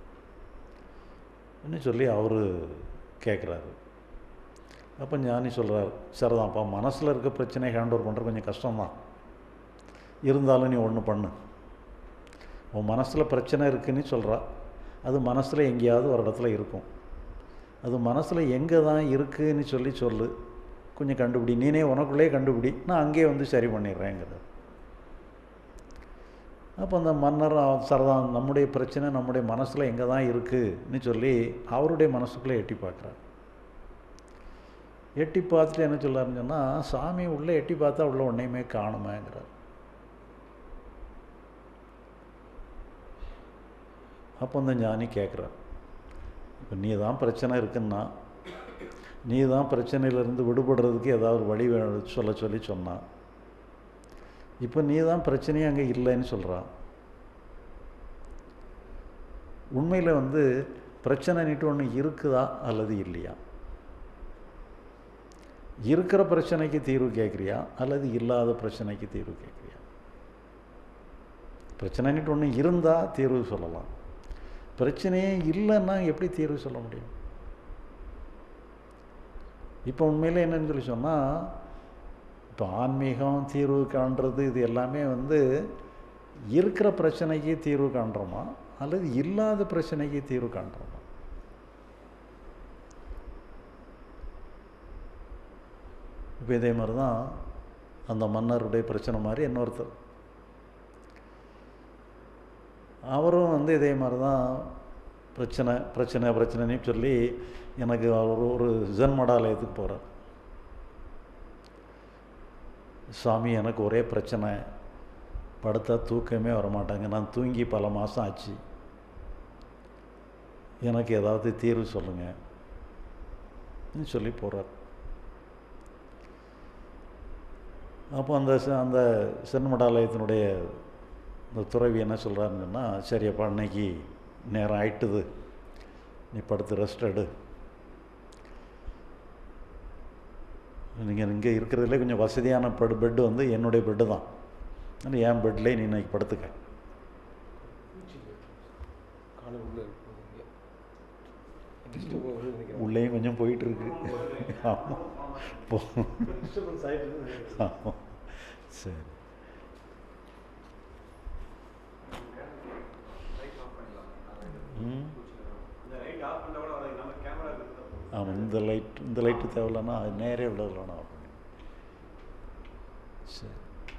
ன்னு சொல்லி அவர் கேட்குறாரு அப்போ ஞானி சொல்கிறார் சரிதான்ப்பா மனசில் இருக்க பிரச்சனையை ஹேண்ட் ஓவர் பண்ணுறது கொஞ்சம் கஷ்டம்தான் இருந்தாலும் நீ ஒன்று பண்ணு உன் மனசில் பிரச்சனை இருக்குன்னு சொல்கிறா அது மனசில் எங்கேயாவது ஒரு இடத்துல இருக்கும் அது மனசில் எங்கே தான் இருக்குன்னு சொல்லி சொல்லு கொஞ்சம் கண்டுபிடி நீனே உனக்குள்ளே கண்டுபிடி நான் அங்கேயே வந்து சரி பண்ணிடுறேங்கிறார் அப்போ அந்த மன்னர் சரதான் நம்முடைய பிரச்சனை நம்முடைய மனசில் எங்கே தான் இருக்குன்னு சொல்லி அவருடைய மனசுக்குள்ளே எட்டி பார்க்குறார் எட்டி பார்த்துட்டு என்ன சொல்லாருன்னு சொன்னால் சாமி உள்ளே எட்டி பார்த்தா உள்ள ஒன்றையுமே காணுமேங்கிறார் அப்போ அந்த ஞானி கேட்குறார் இப்போ நீ தான் பிரச்சனை இருக்குன்னா நீ தான் பிரச்சனையிலேருந்து விடுபடுறதுக்கு ஏதாவது வழி வே சொல்ல சொல்லி சொன்னான் இப்போ நீ தான் பிரச்சனையே அங்கே இல்லைன்னு சொல்கிறான் உண்மையில் வந்து பிரச்சனைன்ட்டு ஒன்று இருக்குதா அல்லது இல்லையா இருக்கிற பிரச்சனைக்கு தீர்வு கேட்குறியா அல்லது இல்லாத பிரச்சனைக்கு தீர்வு கேட்குறியா பிரச்சனைன்ட்டு ஒன்று இருந்தால் தீர்வு சொல்லலாம் பிரச்சனையே இல்லைன்னா எப்படி தீர்வு சொல்ல முடியும் இப்போ உண்மையில் என்னன்னு சொல்லி சொன்னால் இப்போ ஆன்மீகம் தீர்வு காண்றது இது எல்லாமே வந்து இருக்கிற பிரச்சனைக்கு தீர்வு காண்றோமா அல்லது இல்லாத பிரச்சனைக்கு தீர்வு காண்றோமா இப்போ இதே மாதிரி தான் அந்த மன்னருடைய பிரச்சனை மாதிரி இன்னொருத்தர் அவரும் வந்து இதே மாதிரி தான் பிரச்சனை பிரச்சனை பிரச்சனைன்னு சொல்லி எனக்கு ஒரு ஒரு ஜென் மடாலயத்துக்கு போகிறார் சாமி எனக்கு ஒரே பிரச்சனை படுத்தா தூக்கமே வரமாட்டாங்க நான் தூங்கி பல மாதம் ஆச்சு எனக்கு ஏதாவது தீர்வு சொல்லுங்கள் சொல்லி போகிறார் அப்போ அந்த அந்த சென்மடாலயத்தினுடைய இந்த துறவி என்ன சொல்கிறாருன்னு சொன்னால் சரியப்பா அன்னைக்கு நேரம் ஆயிட்டுது நீ படுத்து ரெஸ்ட் எடு நீங்கள் இங்கே இருக்கிறதுலே கொஞ்சம் வசதியான பெட் பெட்டு வந்து என்னுடைய பெட்டு தான் ஆனால் என் பெட்லேயே நீ இன்னைக்கு படுத்துக்க உள்ளேயும் கொஞ்சம் போயிட்டு இருக்கு ஆமாம் போ ஆமாம் சரி ம் ஆமாம் இந்த லைட் இந்த லைட்டு தேவையில்லன்னா அது நேரே விடலாம் ஆஃப் பண்ணி சரி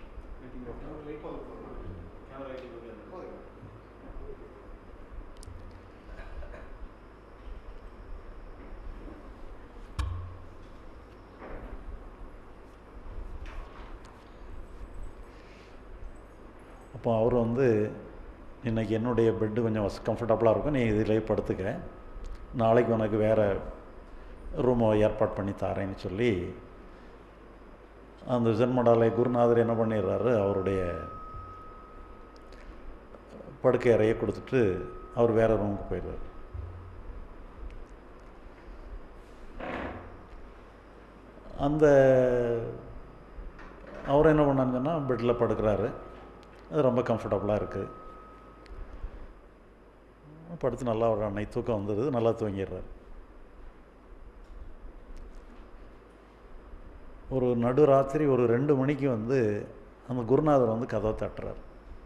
அப்போ அவர் வந்து இன்றைக்கி என்னுடைய பெட்டு கொஞ்சம் கம்ஃபர்டபுளாக இருக்கும் நீ இதிலே படுத்துக்க நாளைக்கு உனக்கு வேறு ரூமை ஏற்பாடு பண்ணி தாரேன்னு சொல்லி அந்த ஜென்மடாலய குருநாதர் என்ன பண்ணிடுறாரு அவருடைய படுக்கை அறையை கொடுத்துட்டு அவர் வேறு ரூமுக்கு போயிடுறாரு அந்த அவர் என்ன பண்ணான்னு சொன்னால் பெட்டில் படுக்கிறாரு அது ரொம்ப கம்ஃபர்டபுளாக இருக்குது படுத்து நல்லா ஒரு அன்னைக்கு தூக்கம் வந்துடுது நல்லா தூங்கிடுறாரு ஒரு நடுராத்திரி ஒரு ரெண்டு மணிக்கு வந்து அந்த குருநாதர் வந்து கதவை தட்டுறார்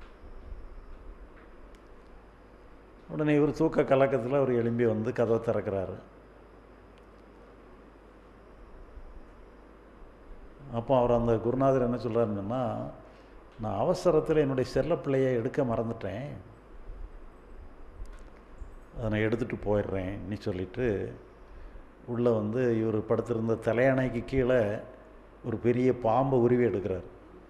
உடனே இவர் தூக்க கலக்கத்தில் அவர் எழும்பி வந்து கதவை திறக்கிறாரு அப்போ அவர் அந்த குருநாதர் என்ன சொல்கிறாருன்னா நான் அவசரத்தில் என்னுடைய செல்ல பிள்ளையை எடுக்க மறந்துட்டேன் அதை நான் எடுத்துகிட்டு போயிடுறேன் நீ சொல்லிட்டு உள்ளே வந்து இவர் படுத்திருந்த தலையணைக்கு கீழே ஒரு பெரிய பாம்பை உருவி எடுக்கிறார்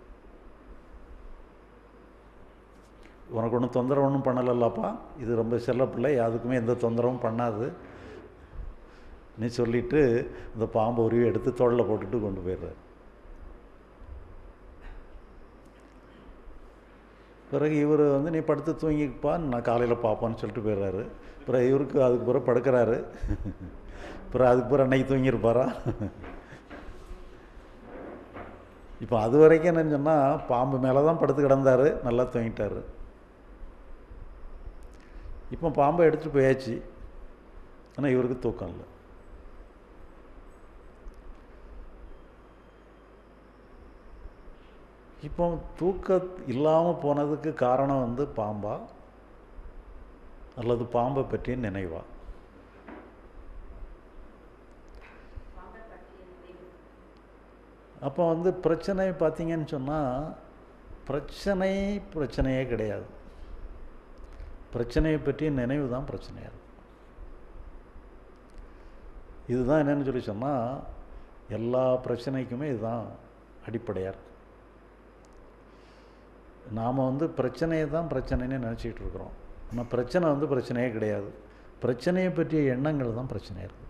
உனக்கு ஒன்றும் தொந்தரவு ஒன்றும் பண்ணலல்லப்பா இது ரொம்ப செல்லப்பிள்ளை அதுக்குமே எந்த தொந்தரவும் பண்ணாது நீ சொல்லிட்டு இந்த பாம்பை உருவி எடுத்து தோளில் போட்டுட்டு கொண்டு போயிடுறார் பிறகு இவர் வந்து நீ படுத்து தூங்கிப்பா நான் காலையில் பார்ப்போன்னு சொல்லிட்டு போயிடுறாரு பிறகு இவருக்கு அதுக்கு பிறகு படுக்கிறாரு பிறகு அதுக்கு பிறகு அன்னைக்கு தூங்கியிருப்பாரா இப்போ அது வரைக்கும் என்னன்னு சொன்னால் பாம்பு மேலே தான் படுத்து கிடந்தார் நல்லா தூங்கிட்டார் இப்போ பாம்பை எடுத்துகிட்டு போயாச்சு ஆனால் இவருக்கு தூக்கம் இல்லை இப்போ தூக்க இல்லாமல் போனதுக்கு காரணம் வந்து பாம்பா அல்லது பாம்பை பற்றிய நினைவா அப்போ வந்து பிரச்சனை பார்த்தீங்கன்னு சொன்னால் பிரச்சனை பிரச்சனையே கிடையாது பிரச்சனையை பற்றிய நினைவு தான் பிரச்சனையாக இருக்கும் இதுதான் என்னென்னு சொல்லி சொன்னால் எல்லா பிரச்சனைக்குமே இதுதான் அடிப்படையாக இருக்கும் நாம் வந்து பிரச்சனையை தான் பிரச்சனைன்னு நினச்சிக்கிட்டு இருக்கிறோம் ஆனால் பிரச்சனை வந்து பிரச்சனையே கிடையாது பிரச்சனையை பற்றிய எண்ணங்கள் தான் பிரச்சனையாக இருக்குது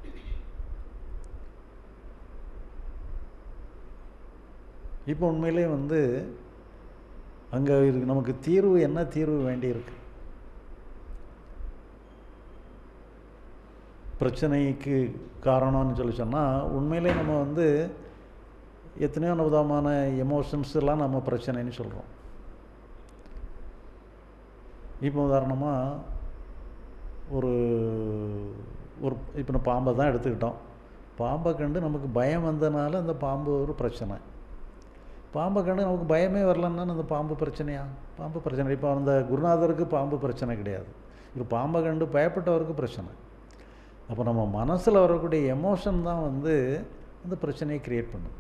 இப்போ உண்மையிலே வந்து அங்கே இருக்கு நமக்கு தீர்வு என்ன தீர்வு வேண்டியிருக்கு பிரச்சனைக்கு காரணம்னு சொல்லி சொன்னால் உண்மையிலே நம்ம வந்து எத்தனையோ விதமான எமோஷன்ஸ் எல்லாம் நம்ம பிரச்சனைன்னு சொல்கிறோம் இப்போ உதாரணமாக ஒரு ஒரு இப்போ நம்ம பாம்பை தான் எடுத்துக்கிட்டோம் பாம்பை கண்டு நமக்கு பயம் வந்தனால அந்த பாம்பு ஒரு பிரச்சனை பாம்பை கண்டு நமக்கு பயமே வரலன்னா அந்த பாம்பு பிரச்சனையா பாம்பு பிரச்சனை இப்போ அந்த குருநாதருக்கு பாம்பு பிரச்சனை கிடையாது இப்போ பாம்பை கண்டு பயப்பட்டவருக்கு பிரச்சனை அப்போ நம்ம மனசில் வரக்கூடிய எமோஷன் தான் வந்து அந்த பிரச்சனையை க்ரியேட் பண்ணும்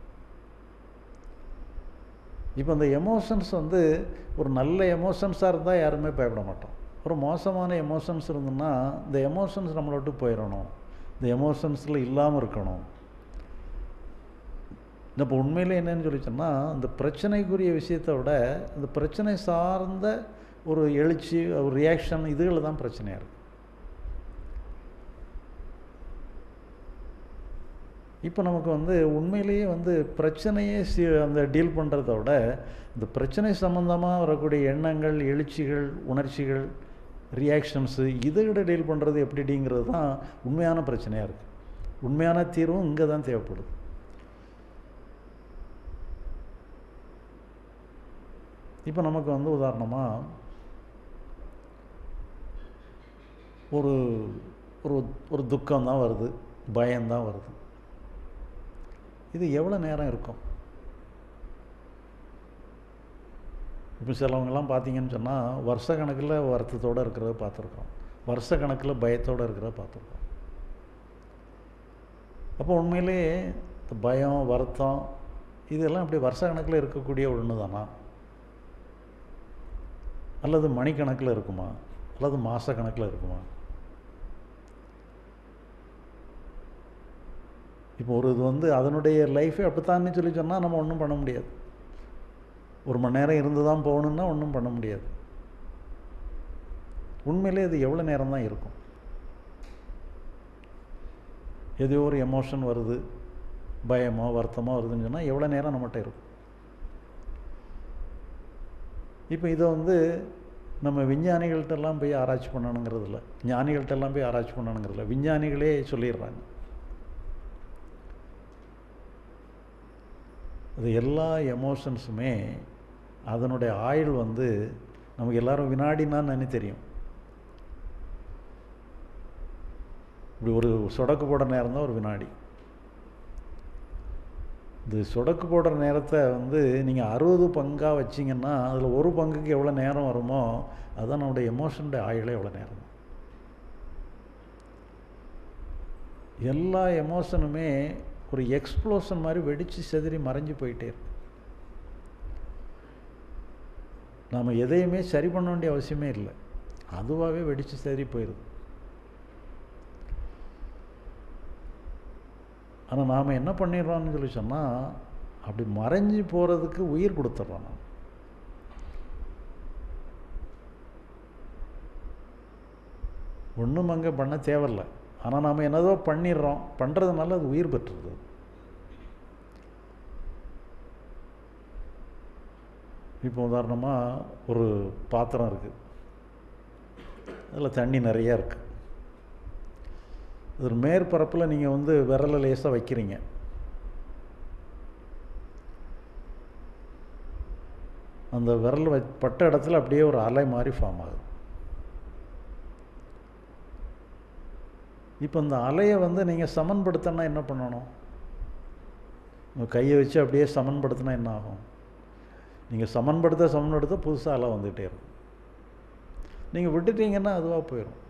இப்போ அந்த எமோஷன்ஸ் வந்து ஒரு நல்ல எமோஷன்ஸாக இருந்தால் யாருமே பயப்பட மாட்டோம் ஒரு மோசமான எமோஷன்ஸ் இருந்ததுன்னா இந்த எமோஷன்ஸ் நம்மளை விட்டு போயிடணும் இந்த எமோஷன்ஸில் இல்லாமல் இருக்கணும் இப்போ உண்மையில் என்னன்னு சொல்லி சொன்னால் இந்த பிரச்சனைக்குரிய விஷயத்தை விட இந்த பிரச்சனை சார்ந்த ஒரு எழுச்சி ஒரு ரியாக்ஷன் இதுகள் தான் பிரச்சனையாக இருக்குது இப்போ நமக்கு வந்து உண்மையிலேயே வந்து பிரச்சனையே சி அந்த டீல் பண்ணுறத விட இந்த பிரச்சனை சம்மந்தமாக வரக்கூடிய எண்ணங்கள் எழுச்சிகள் உணர்ச்சிகள் ரியாக்ஷன்ஸு இதை டீல் பண்ணுறது எப்படிங்கிறது தான் உண்மையான பிரச்சனையாக இருக்குது உண்மையான தீர்வும் இங்கே தான் தேவைப்படுது இப்போ நமக்கு வந்து உதாரணமாக ஒரு ஒரு ஒரு துக்கம் தான் வருது பயம்தான் வருது இது எவ்வளோ நேரம் இருக்கும் இப்போ சிலவங்கெல்லாம் பார்த்தீங்கன்னு சொன்னால் வருஷ கணக்கில் வருத்தத்தோடு இருக்கிறத பார்த்துருக்கோம் வருஷ கணக்கில் பயத்தோடு இருக்கிறத பார்த்துருக்கோம் அப்போ உண்மையிலே பயம் வருத்தம் இதெல்லாம் இப்படி வருஷ கணக்கில் இருக்கக்கூடிய ஒன்று தானா அல்லது மணிக்கணக்கில் இருக்குமா அல்லது மாத கணக்கில் இருக்குமா இப்போ ஒரு இது வந்து அதனுடைய லைஃபே அப்படித்தான்னு சொல்லி சொன்னால் நம்ம ஒன்றும் பண்ண முடியாது ஒரு மணி நேரம் இருந்து தான் போகணுன்னா ஒன்றும் பண்ண முடியாது உண்மையிலே இது எவ்வளோ நேரம் தான் இருக்கும் ஏதோ ஒரு எமோஷன் வருது பயமோ வருத்தமோ வருதுன்னு சொன்னால் எவ்வளோ நேரம் நம்மகிட்ட இருக்கும் இப்போ இதை வந்து நம்ம விஞ்ஞானிகள்கிட்டெல்லாம் போய் ஆராய்ச்சி பண்ணணுங்கிறது இல்லை ஞானிகள்கிட்டெல்லாம் போய் ஆராய்ச்சி பண்ணணுங்கிறது இல்லை விஞ்ஞானிகளே சொல்லிடுறாங்க அது எல்லா எமோஷன்ஸுமே அதனுடைய ஆயுள் வந்து நமக்கு எல்லாரும் வினாடினா நினை தெரியும் இப்படி ஒரு சொடக்கு போடுற நேரம் தான் ஒரு வினாடி இந்த சொடக்கு போடுற நேரத்தை வந்து நீங்கள் அறுபது பங்காக வச்சிங்கன்னா அதில் ஒரு பங்குக்கு எவ்வளோ நேரம் வருமோ அதுதான் நம்முடைய எமோஷனுடைய ஆயுளே எவ்வளோ நேரம் எல்லா எமோஷனுமே ஒரு எக்ஸ்ப்ளோஷன் மாதிரி வெடித்து செதறி மறைஞ்சு போயிட்டே இருக்கு நாம் எதையுமே சரி பண்ண வேண்டிய அவசியமே இல்லை அதுவாகவே வெடித்து செதறி போயிடுது ஆனால் நாம் என்ன பண்ணிடுறோம்னு சொல்லி சொன்னால் அப்படி மறைஞ்சு போகிறதுக்கு உயிர் கொடுத்துட்றோம் நாம் ஒன்றும் அங்கே பண்ண தேவையில்லை ஆனால் நாம் என்னதோ பண்ணிடுறோம் பண்ணுறதுனால அது உயிர் பெற்றுறது இப்போ உதாரணமாக ஒரு பாத்திரம் இருக்குது அதில் தண்ணி நிறையா இருக்குது ஒரு மேற்பரப்பில் நீங்கள் வந்து விரலை லேசாக வைக்கிறீங்க அந்த விரல் வ பட்ட இடத்துல அப்படியே ஒரு அலை மாதிரி ஃபார்ம் ஆகுது இப்போ இந்த அலையை வந்து நீங்கள் சமன்படுத்தினா என்ன பண்ணணும் உங்கள் கையை வச்சு அப்படியே சமன்படுத்தினா என்ன ஆகும் நீங்கள் சமன்படுத்த சமன்படுத்த புதுசாக அலை வந்துகிட்டே இருக்கும் நீங்கள் விட்டுட்டீங்கன்னா அதுவாக போயிடும்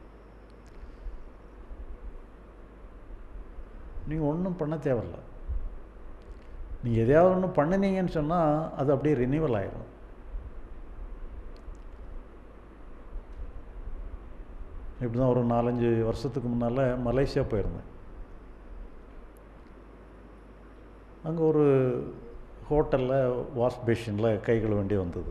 நீங்கள் ஒன்றும் பண்ண தேவையில்ல நீங்கள் எதையாவது ஒன்று பண்ணினீங்கன்னு சொன்னால் அது அப்படியே ரினிவல் ஆகிடும் இப்படி தான் ஒரு நாலஞ்சு வருஷத்துக்கு முன்னால் மலேசியா போயிருந்தேன் அங்கே ஒரு ஹோட்டலில் வாஷ் பேஷனில் கை கழுவ வேண்டி வந்தது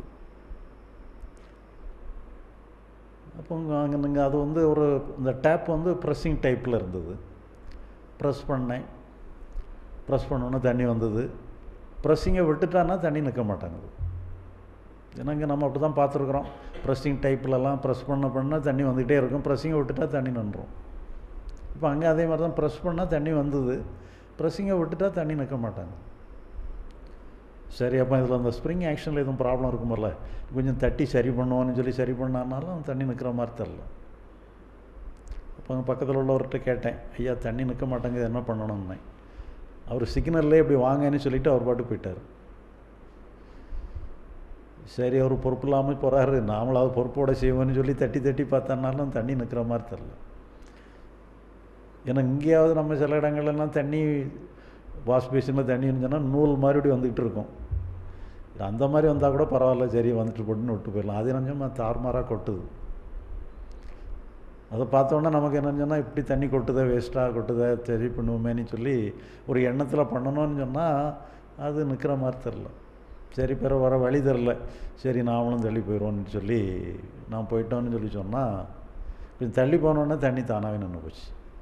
அப்போ அங்கே நீங்கள் அது வந்து ஒரு இந்த டேப் வந்து ப்ரெஸ்ஸிங் டைப்பில் இருந்தது ப்ரெஸ் பண்ணேன் ப்ரெஸ் பண்ணோன்னே தண்ணி வந்தது ப்ரெஸ்ஸிங்கை விட்டுட்டான்னா தண்ணி நிற்க மாட்டேங்குது ஏன்னா இங்கே நம்ம அப்படி தான் பார்த்துருக்குறோம் ப்ரெஸ்ஸிங் டைப்லலாம் ப்ரெஸ் பண்ண பண்ணால் தண்ணி வந்துகிட்டே இருக்கும் ப்ரெஸ்ஸிங்கை விட்டுட்டா தண்ணி நின்றும் இப்போ அங்கே அதே மாதிரி தான் ப்ரெஸ் பண்ணால் தண்ணி வந்தது ப்ரெஸ்ஸிங்கை விட்டுட்டா தண்ணி நிற்க மாட்டாங்க சரி அப்போ இதில் அந்த ஸ்ப்ரிங் ஆக்ஷனில் எதுவும் ப்ராப்ளம் இருக்குமில்ல கொஞ்சம் தட்டி சரி பண்ணுவோன்னு சொல்லி சரி பண்ணானாலும் தண்ணி நிற்கிற மாதிரி தெரில அப்போ அங்கே பக்கத்தில் உள்ளவர்கிட்ட கேட்டேன் ஐயா தண்ணி நிற்க மாட்டேங்குது என்ன பண்ணணும்னு அவர் சிக்னல்லே இப்படி வாங்கன்னு சொல்லிவிட்டு அவர் பாட்டு போயிட்டார் சரி அவர் பொறுப்பு இல்லாமல் போகிறாரு நாமளாவது பொறுப்போட செய்வோன்னு சொல்லி தட்டி தட்டி பார்த்தனாலும் தண்ணி நிற்கிற மாதிரி தெரில ஏன்னா இங்கேயாவது நம்ம சில இடங்கள்லாம் தண்ணி வாஷ் பேஷனில் தண்ணி இருந்துச்சுன்னா நூல் மறுபடியும் வந்துக்கிட்டு இருக்கும் அந்த மாதிரி வந்தால் கூட பரவாயில்ல சரி வந்துட்டு போட்டுன்னு விட்டு போயிடலாம் அது என்னஞ்சோம் தார்மாராக கொட்டுது அதை பார்த்தோன்னா நமக்கு என்னன்னு சொன்னால் இப்படி தண்ணி கொட்டுதே வேஸ்ட்டாக கொட்டுதே சரி பண்ணுவோமேன்னு சொல்லி ஒரு எண்ணத்தில் பண்ணணும்னு சொன்னால் அது நிற்கிற மாதிரி தெரில சரி பிற வர வழி தெரில சரி நாமளும் தள்ளி போயிடுவோன்னு சொல்லி நான் போயிட்டோன்னு சொல்லி சொன்னால் கொஞ்சம் தள்ளி போனோன்னே தண்ணி தானாகவே நின்று போச்சு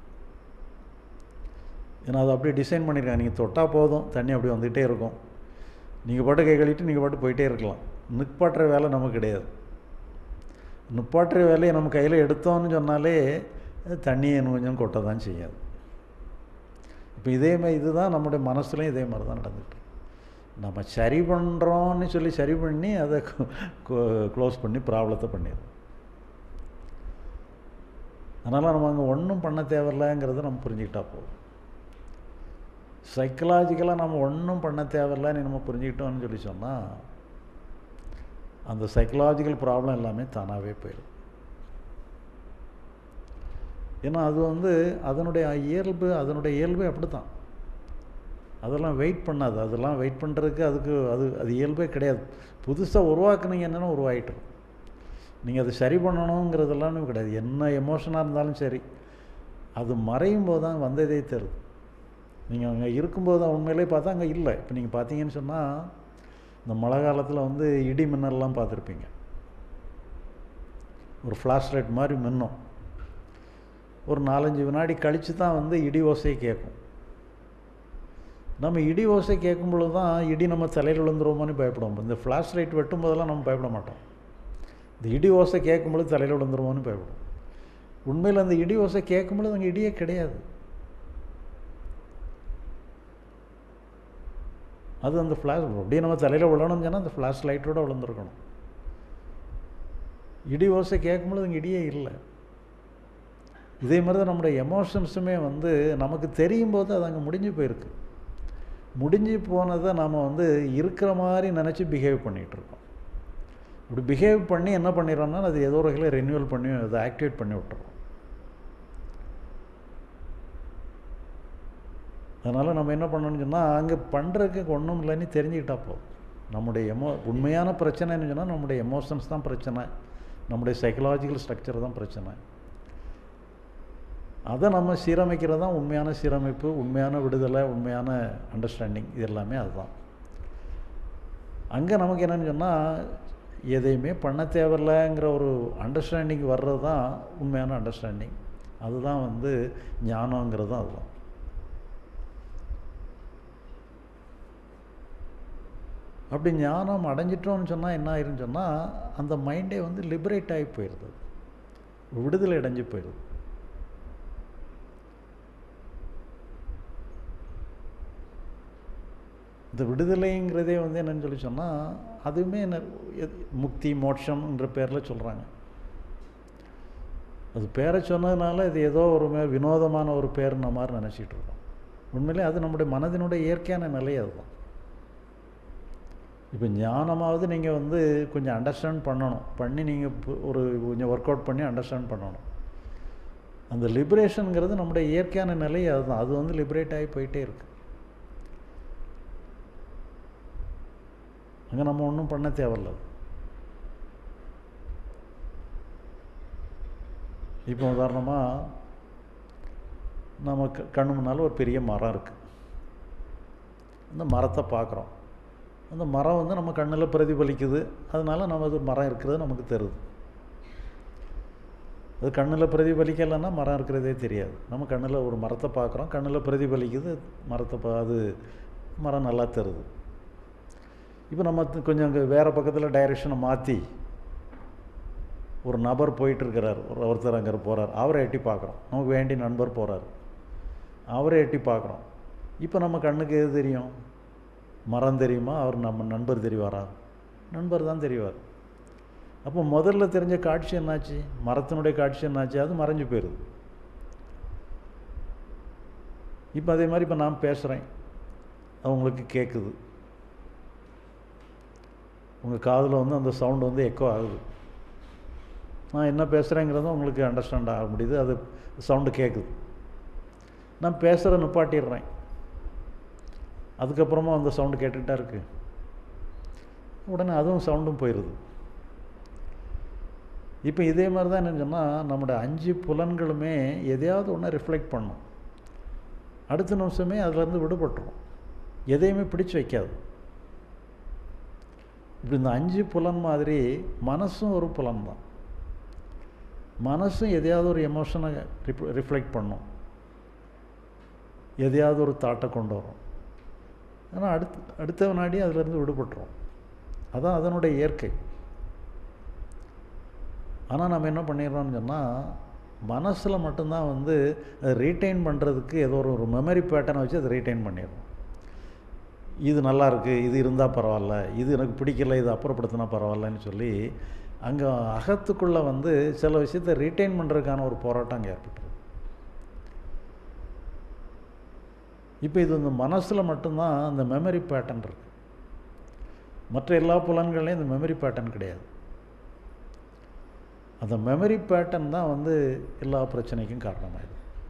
ஏன்னா அது அப்படியே டிசைன் பண்ணியிருக்காங்க நீங்கள் தொட்டால் போதும் தண்ணி அப்படி வந்துகிட்டே இருக்கும் நீங்கள் பாட்டு கை கழுவிட்டு நீங்கள் பாட்டு போயிட்டே இருக்கலாம் நிற்பாட்டுற வேலை நமக்கு கிடையாது நிப்பாட்டுற வேலையை நம்ம கையில் எடுத்தோம்னு சொன்னாலே தண்ணி இன்னும் கொஞ்சம் கொட்ட தான் செய்யாது இப்போ இதே மாதிரி இதுதான் நம்முடைய மனசுலையும் இதே மாதிரி தான் நடந்துட்டு நம்ம சரி பண்ணுறோன்னு சொல்லி சரி பண்ணி அதை க்ளோஸ் பண்ணி ப்ராப்ளத்தை பண்ணிடுறோம் அதனால் நம்ம அங்கே ஒன்றும் பண்ண தேவையில்லைங்கிறத நம்ம புரிஞ்சுக்கிட்டா போதும் சைக்கலாஜிக்கலாக நம்ம ஒன்றும் பண்ண தேவையில்லைன்னு நம்ம புரிஞ்சுக்கிட்டோம்னு சொல்லி சொன்னால் அந்த சைக்கலாஜிக்கல் ப்ராப்ளம் எல்லாமே தானாகவே போயிடும் ஏன்னா அது வந்து அதனுடைய இயல்பு அதனுடைய இயல்பு அப்படி தான் அதெல்லாம் வெயிட் பண்ணாது அதெல்லாம் வெயிட் பண்ணுறதுக்கு அதுக்கு அது அது இயல்பே கிடையாது புதுசாக உருவாக்குனீங்க என்னென்னா உருவாகிட்டுரும் நீங்கள் அதை சரி பண்ணணுங்கிறதெல்லாம் கிடையாது என்ன எமோஷனாக இருந்தாலும் சரி அது மறையும் போது தான் வந்ததே தருது நீங்கள் அங்கே இருக்கும்போது தான் உண்மையிலே பார்த்தா அங்கே இல்லை இப்போ நீங்கள் பார்த்தீங்கன்னு சொன்னால் இந்த மழை காலத்தில் வந்து இடி மின்னல்லாம் பார்த்துருப்பீங்க ஒரு ஃப்ளாஷ் லைட் மாதிரி மின்னும் ஒரு நாலஞ்சு வினாடி கழித்து தான் வந்து இடி ஓசை கேட்கும் நம்ம இடி ஓசை கேட்கும் பொழுது தான் இடி நம்ம தலையில் விழுந்துருவோமான்னு பயப்படுவோம் இந்த ஃப்ளாஷ் லைட் வெட்டும் போதெல்லாம் நம்ம பயப்பட மாட்டோம் இந்த இடி ஓசை கேட்கும் பொழுது தலையில் விழுந்துருவோன்னு பயப்படுவோம் உண்மையில் அந்த இடி ஓசை கேட்கும் பொழுது அங்கே இடியே கிடையாது அது அந்த ஃப்ளாஷ் அப்படியே நம்ம தலையில் விழணும்னு சொன்னால் அந்த ஃப்ளாஷ் லைட்டோட விழுந்துருக்கணும் இடி ஓசை கேட்கும்போது அங்கே இடியே இல்லை இதே மாதிரி தான் நம்முடைய எமோஷன்ஸுமே வந்து நமக்கு தெரியும் போது அது அங்கே முடிஞ்சு போயிருக்கு முடிஞ்சு போனதை நாம் வந்து இருக்கிற மாதிரி நினச்சி பிஹேவ் பண்ணிகிட்ருக்கோம் இப்படி பிஹேவ் பண்ணி என்ன பண்ணிடுறோம்னா அது ஏதோ ஒரு வகையில் ரெனியூவல் பண்ணி அதை ஆக்டிவேட் பண்ணி விட்டுறோம் அதனால் நம்ம என்ன பண்ணணும்னு சொன்னால் அங்கே பண்ணுறதுக்கு ஒன்றும் இல்லைன்னு தெரிஞ்சுக்கிட்டா போதும் நம்முடைய எமோ உண்மையான பிரச்சனைன்னு சொன்னால் நம்முடைய எமோஷன்ஸ் தான் பிரச்சனை நம்முடைய சைக்கலாஜிக்கல் ஸ்ட்ரக்சர் தான் பிரச்சனை அதை நம்ம சீரமைக்கிறது தான் உண்மையான சீரமைப்பு உண்மையான விடுதலை உண்மையான அண்டர்ஸ்டாண்டிங் இது எல்லாமே அதுதான் அங்கே நமக்கு என்னென்னு சொன்னால் எதையுமே பண்ண தேவையில்லைங்கிற ஒரு அண்டர்ஸ்டாண்டிங் வர்றது தான் உண்மையான அண்டர்ஸ்டாண்டிங் அதுதான் வந்து ஞானங்கிறது தான் அதுதான் அப்படி ஞானம் அடைஞ்சிட்டோம்னு சொன்னால் என்ன ஆயிருன்னு சொன்னால் அந்த மைண்டே வந்து லிபரேட் ஆகி போயிடுது விடுதலை அடைஞ்சு போயிடுது இந்த விடுதலைங்கிறதே வந்து என்னன்னு சொல்லி சொன்னால் அதுவுமே என்ன முக்தி மோட்சம்ன்ற பேரில் சொல்கிறாங்க அது பேரை சொன்னதுனால இது ஏதோ ஒரு மே வினோதமான ஒரு பேருன மாதிரி நினச்சிட்டு இருக்கோம் உண்மையிலே அது நம்முடைய மனதினுடைய இயற்கையான நிலை அதுதான் இப்போ ஞானமாவது நீங்கள் வந்து கொஞ்சம் அண்டர்ஸ்டாண்ட் பண்ணணும் பண்ணி நீங்கள் ஒரு கொஞ்சம் ஒர்க் அவுட் பண்ணி அண்டர்ஸ்டாண்ட் பண்ணணும் அந்த லிபரேஷனுங்கிறது நம்முடைய இயற்கையான நிலை அதுதான் அது வந்து லிபரேட் ஆகி போயிட்டே இருக்குது அங்கே நம்ம ஒன்றும் பண்ண தேவையில்ல இப்போ உதாரணமாக நம்ம க கண்ணு முன்னால் ஒரு பெரிய மரம் இருக்குது அந்த மரத்தை பார்க்குறோம் அந்த மரம் வந்து நம்ம கண்ணில் பிரதிபலிக்குது அதனால் நம்ம அது மரம் இருக்கிறது நமக்கு தருது அது கண்ணில் பிரதிபலிக்கலைன்னா மரம் இருக்கிறதே தெரியாது நம்ம கண்ணில் ஒரு மரத்தை பார்க்குறோம் கண்ணில் பிரதிபலிக்குது மரத்தை பா அது மரம் நல்லா தருது இப்போ நம்ம கொஞ்சம் அங்கே வேறு பக்கத்தில் டைரெக்ஷனை மாற்றி ஒரு நபர் போயிட்டுருக்கிறார் ஒரு ஒருத்தர் அங்கே போகிறார் அவரை எட்டி பார்க்குறோம் நமக்கு வேண்டிய நண்பர் போகிறார் அவரை எட்டி பார்க்குறோம் இப்போ நம்ம கண்ணுக்கு எது தெரியும் மரம் தெரியுமா அவர் நம்ம நண்பர் தெரிவாரா நண்பர் தான் தெரிவார் அப்போ முதல்ல தெரிஞ்ச காட்சி என்னாச்சு மரத்தினுடைய காட்சி என்னாச்சு அது மறைஞ்சு போயிடுது இப்போ அதே மாதிரி இப்போ நான் பேசுகிறேன் அவங்களுக்கு கேட்குது உங்கள் காதில் வந்து அந்த சவுண்டு வந்து எக்கோ ஆகுது நான் என்ன பேசுகிறேங்கிறதும் உங்களுக்கு அண்டர்ஸ்டாண்ட் ஆக முடியுது அது சவுண்டு கேட்குது நான் பேசுகிற நிப்பாட்டிடுறேன் அதுக்கப்புறமா அந்த சவுண்டு கேட்டுக்கிட்டா இருக்கு உடனே அதுவும் சவுண்டும் போயிடுது இப்போ இதே மாதிரி தான் என்னன்னு சொன்னால் நம்முடைய அஞ்சு புலன்களுமே எதையாவது ஒன்று ரிஃப்ளெக்ட் பண்ணும் அடுத்த நிமிஷமே அதுலேருந்து விடுபட்டுரும் எதையுமே பிடிச்சு வைக்காது இப்படி இந்த அஞ்சு புலன் மாதிரி மனசும் ஒரு புலன் தான் மனசும் எதையாவது ஒரு எமோஷனை ரிஃப்ளெக்ட் பண்ணும் எதையாவது ஒரு தாட்டை கொண்டு வரும் ஆனால் அடுத்து அடுத்த வினாடி அதிலேருந்து விடுபட்டுரும் அதான் அதனுடைய இயற்கை ஆனால் நம்ம என்ன பண்ணிடுறோம்னு சொன்னால் மனசில் மட்டும்தான் வந்து அதை ரீட்டைன் பண்ணுறதுக்கு ஏதோ ஒரு ஒரு மெமரி பேட்டர்னை வச்சு அதை ரீட்டைன் பண்ணிடுறோம் இது நல்லா இருக்குது இது இருந்தால் பரவாயில்ல இது எனக்கு பிடிக்கல இது அப்புறப்படுத்தினா பரவாயில்லன்னு சொல்லி அங்கே அகத்துக்குள்ளே வந்து சில விஷயத்தை ரீட்டைன் பண்ணுறதுக்கான ஒரு போராட்டம் அங்கே ஏற்பட்டுருது இப்போ இது இந்த மனசில் மட்டும்தான் அந்த மெமரி பேட்டர்ன் இருக்குது மற்ற எல்லா புலன்கள்லையும் இந்த மெமரி பேட்டர்ன் கிடையாது அந்த மெமரி பேட்டர்ன் தான் வந்து எல்லா பிரச்சனைக்கும் காரணமாயிடுது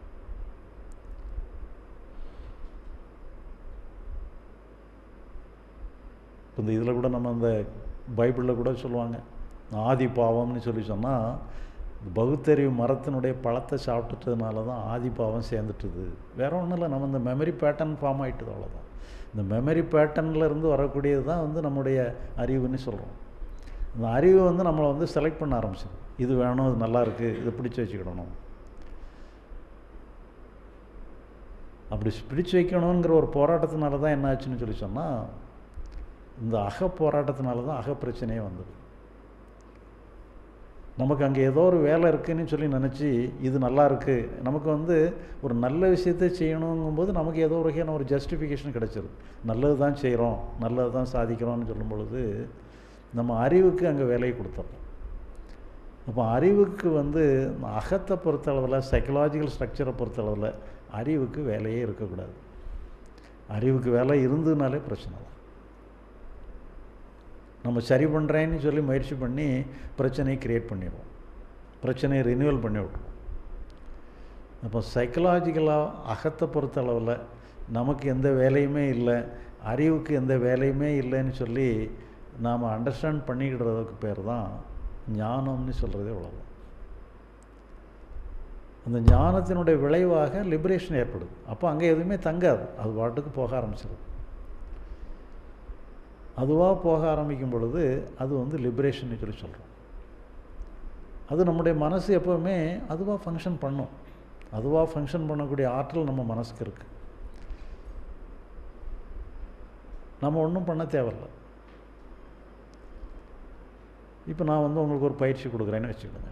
இந்த இதில் கூட நம்ம அந்த பைபிளில் கூட சொல்லுவாங்க ஆதி பாவம்னு சொல்லி சொன்னால் பகுத்தறிவு மரத்தினுடைய பழத்தை சாப்பிட்டுட்டதுனால தான் ஆதி பாவம் சேர்ந்துட்டுது வேற ஒன்றும் இல்லை நம்ம இந்த மெமரி பேட்டர்ன் ஃபார்ம் ஆகிட்டுது அவ்வளோதான் இந்த மெமரி பேட்டர்னில் இருந்து வரக்கூடியது தான் வந்து நம்முடைய அறிவுன்னு சொல்கிறோம் அந்த அறிவு வந்து நம்மளை வந்து செலக்ட் பண்ண ஆரம்பிச்சிது இது வேணும் இது நல்லா இருக்குது இதை பிடிச்சி வச்சுக்கிடணும் அப்படி பிடிச்சு வைக்கணுங்கிற ஒரு போராட்டத்தினால தான் என்ன ஆச்சுன்னு சொல்லி சொன்னால் இந்த அக போராட்டத்தினால தான் அக பிரச்சனையே வந்தது நமக்கு அங்கே ஏதோ ஒரு வேலை இருக்குன்னு சொல்லி நினச்சி இது நல்லா இருக்குது நமக்கு வந்து ஒரு நல்ல விஷயத்தை செய்யணுங்கும்போது நமக்கு ஏதோ ஒரு வகையான ஒரு ஜஸ்டிஃபிகேஷன் கிடச்சிரும் நல்லது தான் செய்கிறோம் நல்லது தான் சாதிக்கிறோம்னு சொல்லும் பொழுது நம்ம அறிவுக்கு அங்கே வேலையை கொடுத்துட்றோம் அப்போ அறிவுக்கு வந்து அகத்தை பொறுத்தளவில் சைக்கலாஜிக்கல் ஸ்ட்ரக்சரை பொறுத்தளவில் அறிவுக்கு வேலையே இருக்கக்கூடாது அறிவுக்கு வேலை இருந்ததுனாலே பிரச்சனை தான் நம்ம சரி பண்ணுறேன்னு சொல்லி முயற்சி பண்ணி பிரச்சனையை க்ரியேட் பண்ணிடுவோம் பிரச்சனையை ரினியூவல் பண்ணி விட்ருவோம் அப்போ சைக்கலாஜிக்கலாக அகத்தை பொறுத்த அளவில் நமக்கு எந்த வேலையுமே இல்லை அறிவுக்கு எந்த வேலையுமே இல்லைன்னு சொல்லி நாம் அண்டர்ஸ்டாண்ட் பண்ணிக்கிடுறதுக்கு பேர் தான் ஞானம்னு சொல்கிறதே அவ்வளோதான் அந்த ஞானத்தினுடைய விளைவாக லிபரேஷன் ஏற்படுது அப்போ அங்கே எதுவுமே தங்காது அது பாட்டுக்கு போக ஆரம்பிச்சிடும் அதுவாக போக ஆரம்பிக்கும் பொழுது அது வந்து லிபரேஷன் சொல்லி சொல்கிறோம் அது நம்முடைய மனசு எப்போவுமே அதுவாக ஃபங்க்ஷன் பண்ணும் அதுவாக ஃபங்க்ஷன் பண்ணக்கூடிய ஆற்றல் நம்ம மனசுக்கு இருக்குது நம்ம ஒன்றும் பண்ண தேவையில்ல இப்போ நான் வந்து உங்களுக்கு ஒரு பயிற்சி கொடுக்குறேன்னு வச்சுக்கோங்க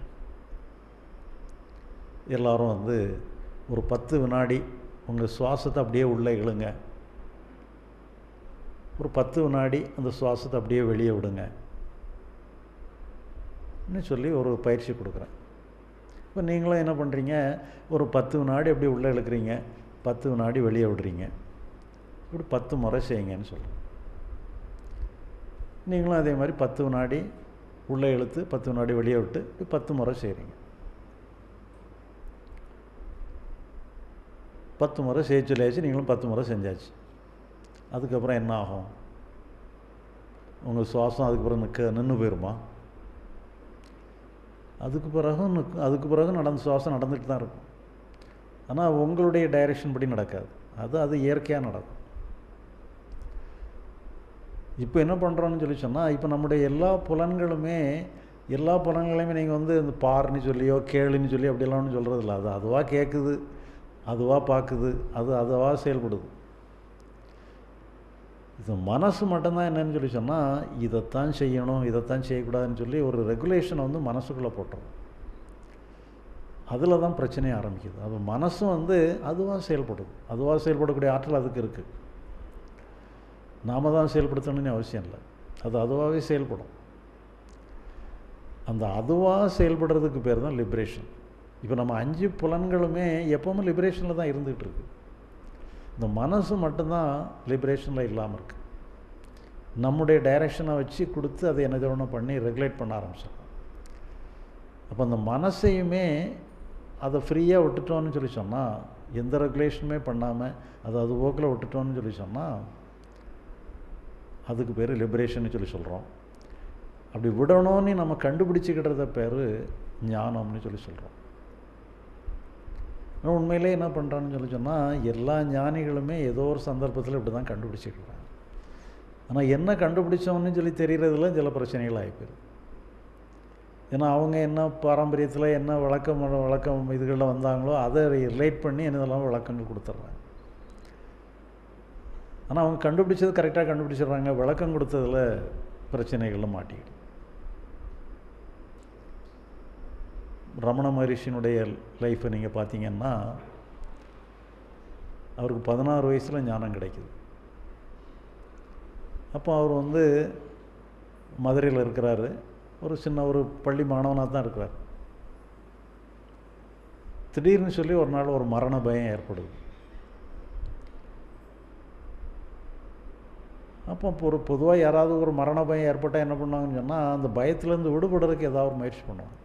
எல்லோரும் வந்து ஒரு பத்து வினாடி உங்கள் சுவாசத்தை அப்படியே உள்ளே இழுங்க ஒரு பத்து வினாடி அந்த சுவாசத்தை அப்படியே வெளியே விடுங்க சொல்லி ஒரு பயிற்சி கொடுக்குறேன் இப்போ நீங்களும் என்ன பண்ணுறீங்க ஒரு பத்து வினாடி அப்படியே உள்ளே இழுக்கிறீங்க பத்து வினாடி வெளியே விடுறீங்க இப்படி பத்து முறை செய்யுங்கன்னு சொல்கிறேன் நீங்களும் அதே மாதிரி பத்து வினாடி உள்ளே இழுத்து பத்து வினாடி வெளியே விட்டு இப்படி பத்து முறை செய்கிறீங்க பத்து முறை செய்ய சொல்லியாச்சு நீங்களும் பத்து முறை செஞ்சாச்சு அதுக்கப்புறம் என்ன ஆகும் உங்கள் சுவாசம் அதுக்கப்புறம் நிற்க நின்று போயிருமா அதுக்கு பிறகு நிற்கு அதுக்கு பிறகு நடந்த சுவாசம் நடந்துட்டு தான் இருக்கும் ஆனால் உங்களுடைய டைரெக்ஷன் படி நடக்காது அது அது இயற்கையாக நடக்கும் இப்போ என்ன பண்ணுறோன்னு சொல்லி சொன்னால் இப்போ நம்முடைய எல்லா புலன்களுமே எல்லா புலன்களையுமே நீங்கள் வந்து இந்த பார்னு சொல்லியோ கேளுன்னு சொல்லி அப்படியெல்லாம் ஒன்றும் சொல்கிறது இல்லை அது அதுவாக கேட்குது அதுவாக பார்க்குது அது அதுவாக செயல்படுது இது மனசு மட்டும்தான் என்னன்னு சொல்லி சொன்னால் இதைத்தான் செய்யணும் இதைத்தான் செய்யக்கூடாதுன்னு சொல்லி ஒரு ரெகுலேஷனை வந்து மனசுக்குள்ளே போட்டுரும் அதில் தான் பிரச்சனையே ஆரம்பிக்குது அது மனசும் வந்து அதுவாக செயல்படுது அதுவாக செயல்படக்கூடிய ஆற்றல் அதுக்கு இருக்குது நாம் தான் செயல்படுத்தணும்னு அவசியம் இல்லை அது அதுவாகவே செயல்படும் அந்த அதுவாக செயல்படுறதுக்கு பேர் தான் லிபரேஷன் இப்போ நம்ம அஞ்சு புலன்களுமே எப்போவுமே லிபரேஷனில் தான் இருந்துகிட்டு இருக்கு இந்த மனசு மட்டும்தான் லிபரேஷனில் இல்லாமல் இருக்குது நம்முடைய டைரக்ஷனை வச்சு கொடுத்து அதை என்ன ஒன்று பண்ணி ரெகுலேட் பண்ண ஆரம்பிச்சிடலாம் அப்போ அந்த மனசையுமே அதை ஃப்ரீயாக விட்டுட்டோன்னு சொல்லி சொன்னால் எந்த ரெகுலேஷனுமே பண்ணாமல் அதை அது போக்கில் விட்டுட்டோன்னு சொல்லி சொன்னால் அதுக்கு பேர் லிபரேஷன் சொல்லி சொல்கிறோம் அப்படி விடணும்னு நம்ம கண்டுபிடிச்சிக்கிட்டத பேர் ஞானம்னு சொல்லி சொல்கிறோம் உண்மையிலே என்ன பண்ணுறான்னு சொல்லி சொன்னால் எல்லா ஞானிகளுமே ஏதோ ஒரு சந்தர்ப்பத்தில் இப்படி தான் கண்டுபிடிச்சிக்கிறாங்க ஆனால் என்ன கண்டுபிடிச்சோம்னு சொல்லி தெரிகிறதுல சில பிரச்சனைகள் ஆகிப்போயிரு ஏன்னா அவங்க என்ன பாரம்பரியத்தில் என்ன விளக்கம் விளக்கம் இதுகளில் வந்தாங்களோ அதை ரிலேட் பண்ணி என்னதெல்லாம் விளக்கங்கள் கொடுத்துட்றாங்க ஆனால் அவங்க கண்டுபிடிச்சது கரெக்டாக கண்டுபிடிச்சிடுறாங்க விளக்கம் கொடுத்ததில் பிரச்சனைகளில் மாட்டிக்கிட்டு ரமண மகரிஷினுடைய லைஃப்பை நீங்கள் பார்த்தீங்கன்னா அவருக்கு பதினாறு வயசில் ஞானம் கிடைக்குது அப்போ அவர் வந்து மதுரையில் இருக்கிறாரு ஒரு சின்ன ஒரு பள்ளி மாணவனாக தான் இருக்கிறார் திடீர்னு சொல்லி ஒரு நாள் ஒரு மரண பயம் ஏற்படுது அப்போ ஒரு பொதுவாக யாராவது ஒரு மரண பயம் ஏற்பட்டால் என்ன பண்ணுவாங்கன்னு சொன்னால் அந்த பயத்துலேருந்து விடுபடுறதுக்கு ஏதாவது ஒரு முயற்சி பண்ணுவாங்க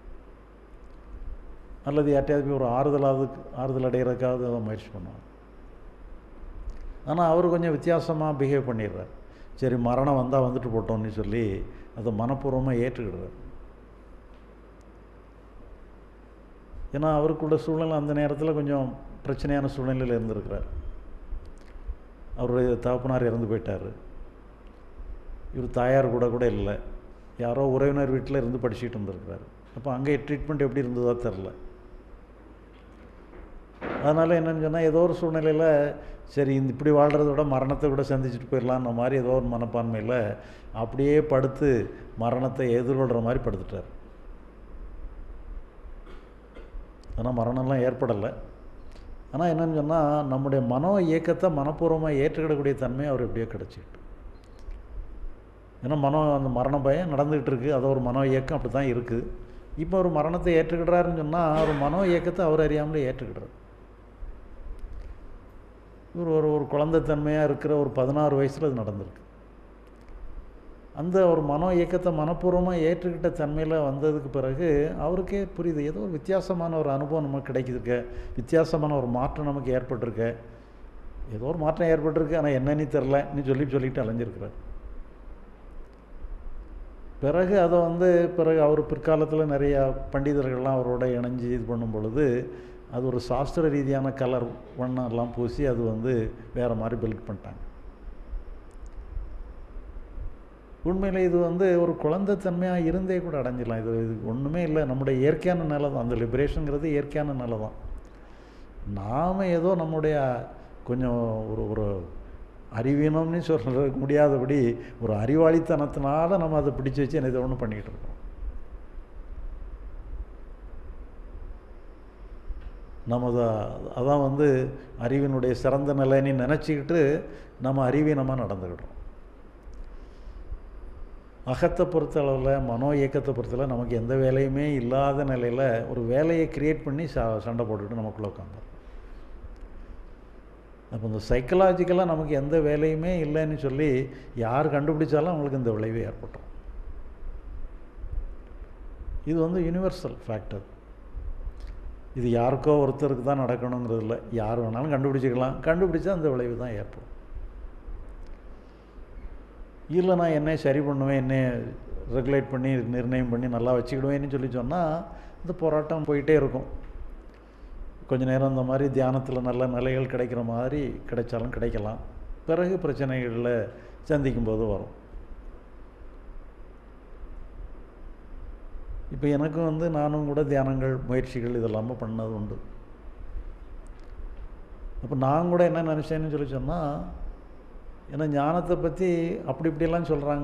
அல்லது யார்ட்டையாவது போய் ஒரு ஆறுதலாவது ஆறுதல் அடைகிறதுக்காவது ஏதாவது முயற்சி பண்ணுவாங்க ஆனால் அவர் கொஞ்சம் வித்தியாசமாக பிஹேவ் பண்ணிடுறார் சரி மரணம் வந்தால் வந்துட்டு போட்டோம்னு சொல்லி அதை மனப்பூர்வமாக ஏற்றுக்கிடுறார் ஏன்னா அவருக்குள்ள சூழ்நிலை அந்த நேரத்தில் கொஞ்சம் பிரச்சனையான சூழ்நிலையில் இருந்திருக்கிறார் அவருடைய தகப்பனார் இறந்து போயிட்டார் இவர் தாயார் கூட கூட இல்லை யாரோ உறவினர் வீட்டில் இருந்து படிச்சுட்டு இருந்திருக்கிறார் அப்போ அங்கே ட்ரீட்மெண்ட் எப்படி இருந்ததோ தெரில அதனால் என்னென்னு சொன்னால் ஏதோ ஒரு சூழ்நிலையில் சரி இந்த இப்படி வாழ்கிறத விட மரணத்தை விட சந்திச்சுட்டு போயிடலான்ற மாதிரி ஏதோ ஒரு மனப்பான்மையில் அப்படியே படுத்து மரணத்தை எதிர்கொள்கிற மாதிரி படுத்துட்டார் ஆனால் மரணம்லாம் ஏற்படலை ஆனால் என்னன்னு சொன்னால் நம்முடைய மனோ இயக்கத்தை மனப்பூர்வமாக ஏற்றுக்கிடக்கூடிய தன்மை அவர் எப்படியோ கிடச்சிக்கிட்டு ஏன்னா மனம் அந்த மரண பயம் நடந்துக்கிட்டு இருக்குது அது ஒரு மனோ இயக்கம் அப்படி தான் இருக்குது இப்போ ஒரு மரணத்தை ஏற்றுக்கிடுறாருன்னு சொன்னால் ஒரு மனோ இயக்கத்தை அவர் அறியாமலே ஏற்றுக்கிடுறாரு ஒரு ஒரு ஒரு குழந்தைத்தன்மையாக இருக்கிற ஒரு பதினாறு வயசில் அது நடந்திருக்கு அந்த ஒரு மனோ இயக்கத்தை மனப்பூர்வமாக ஏற்றுக்கிட்ட தன்மையில் வந்ததுக்கு பிறகு அவருக்கே புரியுது ஏதோ ஒரு வித்தியாசமான ஒரு அனுபவம் நமக்கு கிடைக்குதுருக்க வித்தியாசமான ஒரு மாற்றம் நமக்கு ஏற்பட்டிருக்க ஏதோ ஒரு மாற்றம் ஏற்பட்டிருக்கு ஆனால் என்னன்னு தெரிலன்னு சொல்லி சொல்லிட்டு அலைஞ்சிருக்கிறார் பிறகு அதை வந்து பிறகு அவர் பிற்காலத்தில் நிறையா பண்டிதர்கள்லாம் அவரோட இணைஞ்சு இது பண்ணும் பொழுது அது ஒரு சாஸ்திர ரீதியான கலர் வண்ணம் எல்லாம் பூசி அது வந்து வேறு மாதிரி பில்ட் பண்ணிட்டாங்க உண்மையில் இது வந்து ஒரு குழந்தைத்தன்மையாக இருந்தே கூட அடைஞ்சிடலாம் இது இது ஒன்றுமே இல்லை நம்முடைய இயற்கையான நிலை தான் அந்த லிபரேஷனுங்கிறது இயற்கையான நிலை தான் நாம் ஏதோ நம்முடைய கொஞ்சம் ஒரு ஒரு அறிவீனம்னு சொல்கிறதுக்கு முடியாதபடி ஒரு அறிவாளித்தனத்தினால நம்ம அதை பிடிச்சி வச்சு இதை ஒன்று பண்ணிக்கிட்டு இருக்கோம் நமது அதான் வந்து அறிவினுடைய சிறந்த நிலைன்னு நினச்சிக்கிட்டு நம்ம அறிவீனமாக நடந்துக்கிட்டோம் அகத்தை பொறுத்தளவில் மனோ இயக்கத்தை பொறுத்தளவு நமக்கு எந்த வேலையுமே இல்லாத நிலையில் ஒரு வேலையை க்ரியேட் பண்ணி ச சண்டை போட்டுக்கிட்டு நமக்குள்ளே உட்காந்தோம் அப்போ இந்த சைக்கலாஜிக்கலாக நமக்கு எந்த வேலையுமே இல்லைன்னு சொல்லி யார் கண்டுபிடிச்சாலும் அவங்களுக்கு இந்த விளைவு ஏற்பட்டோம் இது வந்து யூனிவர்சல் ஃபேக்டர் இது யாருக்கோ ஒருத்தருக்கு தான் நடக்கணுங்கிறது இல்லை யார் வேணாலும் கண்டுபிடிச்சிக்கலாம் கண்டுபிடிச்சா அந்த விளைவு தான் ஏற்படும் இல்லை நான் என்னை சரி பண்ணுவேன் என்னை ரெகுலேட் பண்ணி நிர்ணயம் பண்ணி நல்லா வச்சுக்கிடுவேன்னு சொல்லி சொன்னால் இந்த போராட்டம் போயிட்டே இருக்கும் கொஞ்ச நேரம் இந்த மாதிரி தியானத்தில் நல்ல நிலைகள் கிடைக்கிற மாதிரி கிடைச்சாலும் கிடைக்கலாம் பிறகு பிரச்சனைகளில் சந்திக்கும் போது வரும் இப்போ எனக்கும் வந்து நானும் கூட தியானங்கள் முயற்சிகள் இதெல்லாமே பண்ணது உண்டு அப்போ நான் கூட என்ன நினச்சேன்னு சொல்லி சொன்னால் ஏன்னா ஞானத்தை பற்றி அப்படி இப்படியெல்லாம் சொல்கிறாங்க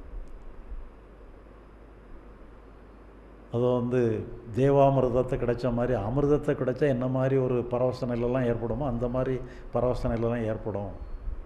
அது வந்து தேவாமிர்தத்தை கிடைச்ச மாதிரி அமிர்தத்தை கிடைச்சா என்ன மாதிரி ஒரு பரவச நிலைலாம் ஏற்படுமோ அந்த மாதிரி பரவச நிலைலாம் ஏற்படும்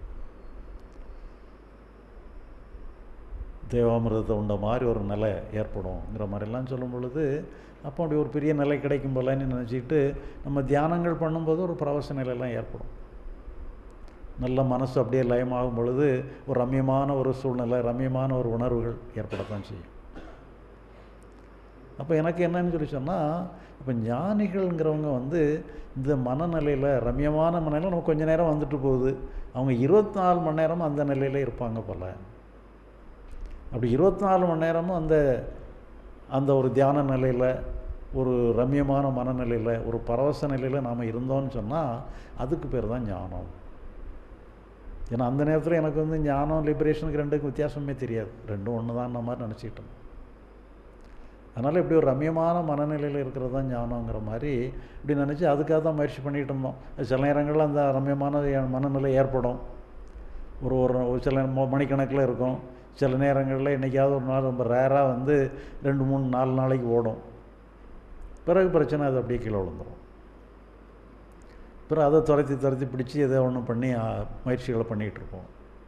தேவாமிர்தத்தை உண்ட மாதிரி ஒரு நிலை ஏற்படும்ங்கிற மாதிரிலாம் சொல்லும் பொழுது அப்போ அப்படி ஒரு பெரிய நிலை கிடைக்கும் போலன்னு நினச்சிக்கிட்டு நம்ம தியானங்கள் பண்ணும்போது ஒரு பரவச நிலையெல்லாம் ஏற்படும் நல்ல மனசு அப்படியே லயமாகும் பொழுது ஒரு ரம்யமான ஒரு சூழ்நிலை ரம்யமான ஒரு உணர்வுகள் ஏற்படத்தான் செய்யும் அப்போ எனக்கு என்னன்னு சொல்லி சொன்னால் இப்போ ஞானிகள்ங்கிறவங்க வந்து இந்த மனநிலையில் ரம்யமான மனநிலையில் நம்ம கொஞ்ச நேரம் வந்துட்டு போகுது அவங்க இருபத்தி நாலு மணி நேரமும் அந்த நிலையில் இருப்பாங்க போல் அப்படி இருபத்தி நாலு மணி நேரமும் அந்த அந்த ஒரு தியான நிலையில் ஒரு ரம்யமான மனநிலையில் ஒரு பரவச நிலையில் நாம் இருந்தோம்னு சொன்னால் அதுக்கு பேர் தான் ஞானம் ஏன்னா அந்த நேரத்தில் எனக்கு வந்து ஞானம் லிபரேஷனுக்கு ரெண்டுக்கும் வித்தியாசமே தெரியாது ரெண்டும் ஒன்று தான் மாதிரி நினச்சிக்கிட்டோம் அதனால் இப்படி ஒரு ரம்யமான மனநிலையில் இருக்கிறது தான் ஞானங்கிற மாதிரி இப்படி நினச்சி அதுக்காக தான் முயற்சி பண்ணிகிட்டு இருந்தோம் சில நேரங்களில் அந்த ரம்யமான மனநிலை ஏற்படும் ஒரு ஒரு ஒரு சில மணிக்கணக்கில் இருக்கும் சில நேரங்களில் என்றைக்காவது ஒரு நாள் ரொம்ப ரேராக வந்து ரெண்டு மூணு நாலு நாளைக்கு ஓடும் பிறகு பிரச்சனை அது அப்படியே கீழே விழுந்துடும் பிறகு அதை துரத்தி துரத்தி பிடிச்சி எதோ ஒன்று பண்ணி முயற்சிகளை பண்ணிகிட்டு இருப்போம்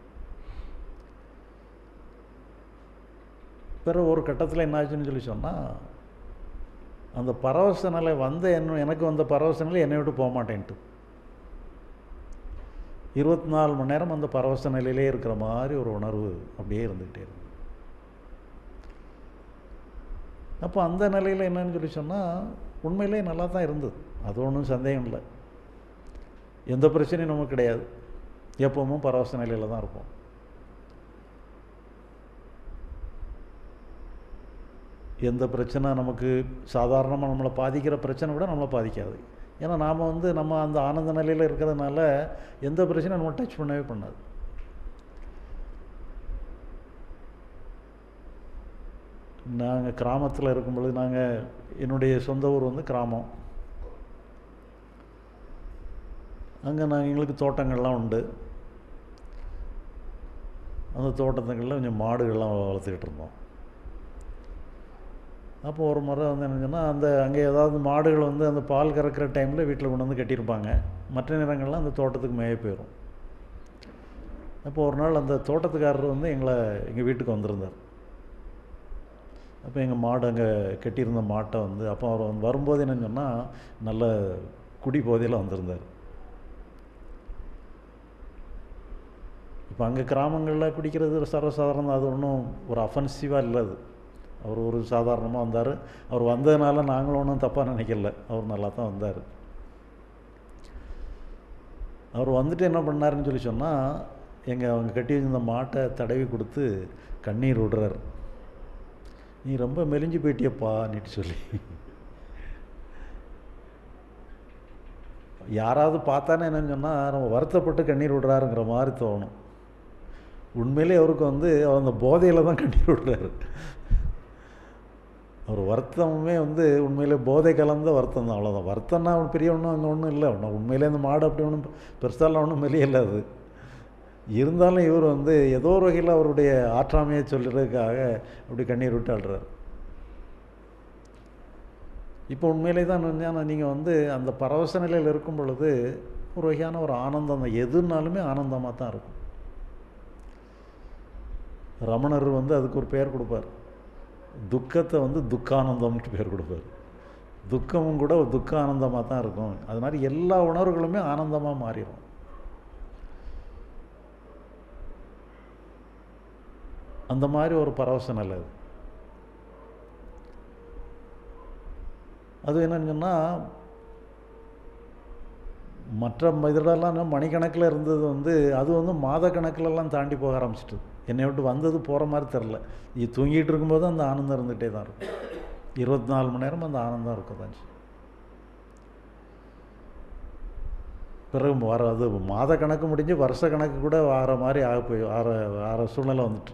பிறகு ஒரு கட்டத்தில் என்ன ஆச்சுன்னு சொல்லி சொன்னால் அந்த பரவச நிலை வந்த என்ன எனக்கு வந்த பரவச நிலை என்னை விட்டு போக மாட்டேன்ட்டு இருபத்தி நாலு மணி நேரம் அந்த பரவச நிலையிலே இருக்கிற மாதிரி ஒரு உணர்வு அப்படியே இருந்துக்கிட்டே இருக்கு அப்போ அந்த நிலையில் என்னன்னு சொல்லி சொன்னால் உண்மையிலே நல்லா தான் இருந்தது அது ஒன்றும் சந்தேகம் இல்லை எந்த பிரச்சனையும் நமக்கு கிடையாது எப்பவும் பரவச நிலையில் தான் இருப்போம் எந்த பிரச்சனை நமக்கு சாதாரணமாக நம்மளை பாதிக்கிற பிரச்சனை கூட நம்மளை பாதிக்காது ஏன்னா நாம் வந்து நம்ம அந்த ஆனந்த நிலையில் இருக்கிறதுனால எந்த பிரச்சனையும் நம்ம டச் பண்ணவே பண்ணாது நாங்கள் கிராமத்தில் இருக்கும் பொழுது நாங்கள் என்னுடைய சொந்த ஊர் வந்து கிராமம் அங்கே நாங்கள் எங்களுக்கு தோட்டங்கள்லாம் உண்டு அந்த தோட்டத்துங்களில் கொஞ்சம் மாடுகள்லாம் வளர்த்துக்கிட்டு இருந்தோம் அப்போ ஒரு முறை வந்து என்ன சொன்னால் அந்த அங்கே ஏதாவது மாடுகள் வந்து அந்த பால் கறக்கிற டைமில் வீட்டில் கொண்டு வந்து கட்டியிருப்பாங்க மற்ற நேரங்கள்லாம் அந்த தோட்டத்துக்கு மேய போயிடும் அப்போ ஒரு நாள் அந்த தோட்டத்துக்காரர் வந்து எங்களை எங்கள் வீட்டுக்கு வந்திருந்தார் அப்போ எங்கள் மாடு அங்கே கட்டியிருந்த மாட்டை வந்து அப்போ அவர் வந்து வரும்போது என்னன்னு சொன்னால் நல்ல குடி போதையில் வந்திருந்தார் இப்போ அங்கே கிராமங்களில் குடிக்கிறது ஒரு சர்வசாதாரணம் அது ஒன்றும் ஒரு அஃபென்சிவாக இல்லை அது அவர் ஒரு சாதாரணமாக வந்தார் அவர் வந்ததுனால நாங்களும் ஒன்றும் தப்பாக நினைக்கல அவர் நல்லா தான் வந்தார் அவர் வந்துட்டு என்ன பண்ணாருன்னு சொல்லி சொன்னால் எங்கள் அவங்க கட்டி வச்சிருந்த மாட்டை தடவி கொடுத்து கண்ணீர் விடுறாரு நீ ரொம்ப மெலிஞ்சு போயிட்டியப்பா நீட்டு சொல்லி யாராவது பார்த்தானே என்னன்னு சொன்னால் நம்ம வருத்தப்பட்டு கண்ணீர் விடுறாருங்கிற மாதிரி தோணும் உண்மையிலே அவருக்கு வந்து அவர் அந்த போதையில் தான் கண்ணீர் விடுறாரு அவர் வருத்தமே வந்து உண்மையிலே போதை கலந்த வருத்தம் தான் அவ்வளோதான் வருத்தம்னா அவன் பெரிய ஒன்றும் அங்கே ஒன்றும் இல்லை ஒன்றும் உண்மையிலே அந்த மாடு அப்படி ஒன்றும் பெருசாலாம் ஒன்றும் வெளியில்லை அது இருந்தாலும் இவர் வந்து ஏதோ ஒரு வகையில் அவருடைய ஆற்றாமையை சொல்கிறதுக்காக அப்படி கண்ணீர் விட்டு அழுறார் இப்போ உண்மையிலே தான் ஆனால் நீங்கள் வந்து அந்த பரவச நிலையில் இருக்கும் பொழுது ஒரு வகையான ஒரு ஆனந்தம் தான் எதுனாலுமே ஆனந்தமாக தான் இருக்கும் ரமணர் வந்து அதுக்கு ஒரு பெயர் கொடுப்பார் துக்கத்தை வந்து துக்கானந்தம்னு பேர் கொடுப்பார் துக்கமும் கூட ஒரு துக்க ஆனந்தமாக தான் இருக்கும் அது மாதிரி எல்லா உணர்வுகளுமே ஆனந்தமாக மாறிடும் அந்த மாதிரி ஒரு பரவச நிலை அது அது என்னன்னு சொன்னால் மற்ற இதெல்லாம் மணிக்கணக்கில் இருந்தது வந்து அது வந்து மாத கணக்கிலலாம் தாண்டி போக ஆரம்பிச்சிட்டு என்னை விட்டு வந்தது போகிற மாதிரி தெரில இது தூங்கிட்டு இருக்கும்போது அந்த ஆனந்தம் இருந்துகிட்டே தான் இருக்கும் இருபத்தி நாலு மணி நேரம் அந்த ஆனந்தம் இருக்க தான் பிறகு வர அது மாத கணக்கு முடிஞ்சு வருஷ கணக்கு கூட ஆற மாதிரி ஆக போய் ஆற ஆற சூழ்நிலை வந்துட்டு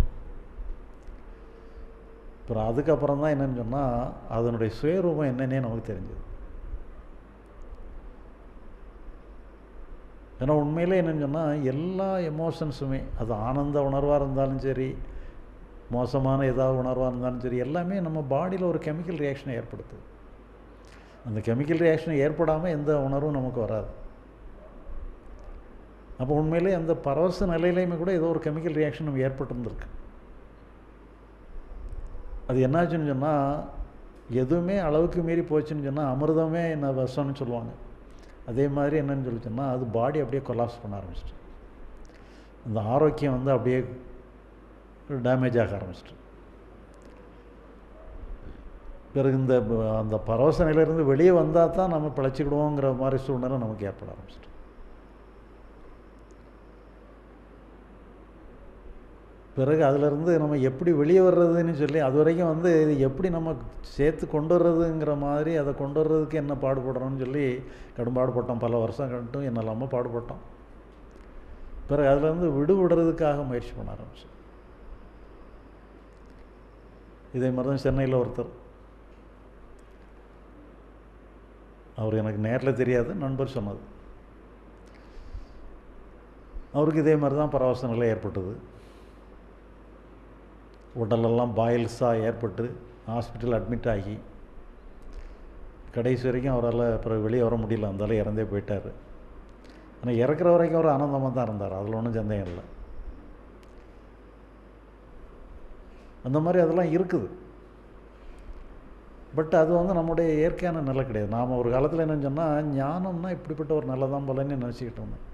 அப்புறம் அதுக்கப்புறம் தான் என்னென்னு சொன்னால் அதனுடைய சுயரூபம் என்னன்னே நமக்கு தெரிஞ்சது ஏன்னா உண்மையிலே என்னென்னு சொன்னால் எல்லா எமோஷன்ஸுமே அது ஆனந்த உணர்வாக இருந்தாலும் சரி மோசமான ஏதாவது உணர்வாக இருந்தாலும் சரி எல்லாமே நம்ம பாடியில் ஒரு கெமிக்கல் ரியாக்ஷனை ஏற்படுத்துது அந்த கெமிக்கல் ரியாக்ஷன் ஏற்படாமல் எந்த உணர்வும் நமக்கு வராது அப்போ உண்மையிலே அந்த பரவச நிலையிலையுமே கூட ஏதோ ஒரு கெமிக்கல் ரியாக்ஷன் நம்ம ஏற்பட்டுருந்துருக்கு அது என்னாச்சுன்னு சொன்னால் எதுவுமே அளவுக்கு மீறி போச்சுன்னு சொன்னால் அமிர்தமே என்ன விஷம்னு சொல்லுவாங்க அதே மாதிரி என்னன்னு சொல்லி சொன்னால் அது பாடி அப்படியே கொலாப்ஸ் பண்ண ஆரம்பிச்சிட்டு அந்த ஆரோக்கியம் வந்து அப்படியே டேமேஜ் ஆக ஆரம்பிச்சிட்டு பிறகு இந்த அந்த பரவச நிலையிலேருந்து வெளியே வந்தால் தான் நம்ம பிழைச்சிக்கிடுவோங்கிற மாதிரி சூழ்நிலை நமக்கு ஏற்பட ஆரம்பிச்சிட்டு பிறகு அதிலிருந்து நம்ம எப்படி வெளியே வர்றதுன்னு சொல்லி அது வரைக்கும் வந்து இது எப்படி நம்ம சேர்த்து கொண்டு வர்றதுங்கிற மாதிரி அதை கொண்டு வர்றதுக்கு என்ன பாடுபடுறோம்னு சொல்லி கடும்பாடுபட்டோம் பல வருஷம் கட்டும் என்னெல்லாமோ பாடுபட்டோம் பிறகு அதிலேருந்து விடுபடுறதுக்காக முயற்சி பண்ண ஆரம்பிச்சோம் இதே மாதிரி தான் சென்னையில் ஒருத்தர் அவர் எனக்கு நேரில் தெரியாது நண்பர் சொன்னது அவருக்கு இதே மாதிரி தான் பரவச நிலை ஏற்பட்டது உடலெல்லாம் பாயில்ஸாக ஏற்பட்டு ஹாஸ்பிட்டல் அட்மிட் ஆகி கடைசி வரைக்கும் அவரால் அப்புறம் வெளியே வர முடியல அந்தாலும் இறந்தே போயிட்டார் ஆனால் இறக்குற வரைக்கும் அவர் ஆனந்தமாக தான் இருந்தார் அதில் ஒன்றும் சந்தேகம் இல்லை அந்த மாதிரி அதெல்லாம் இருக்குது பட் அது வந்து நம்முடைய இயற்கையான நிலை கிடையாது நாம் ஒரு காலத்தில் என்னன்னு சொன்னால் ஞானம்னா இப்படிப்பட்ட ஒரு நல்லதான் போலன்னு நினச்சிக்கிட்டு இருந்தோம்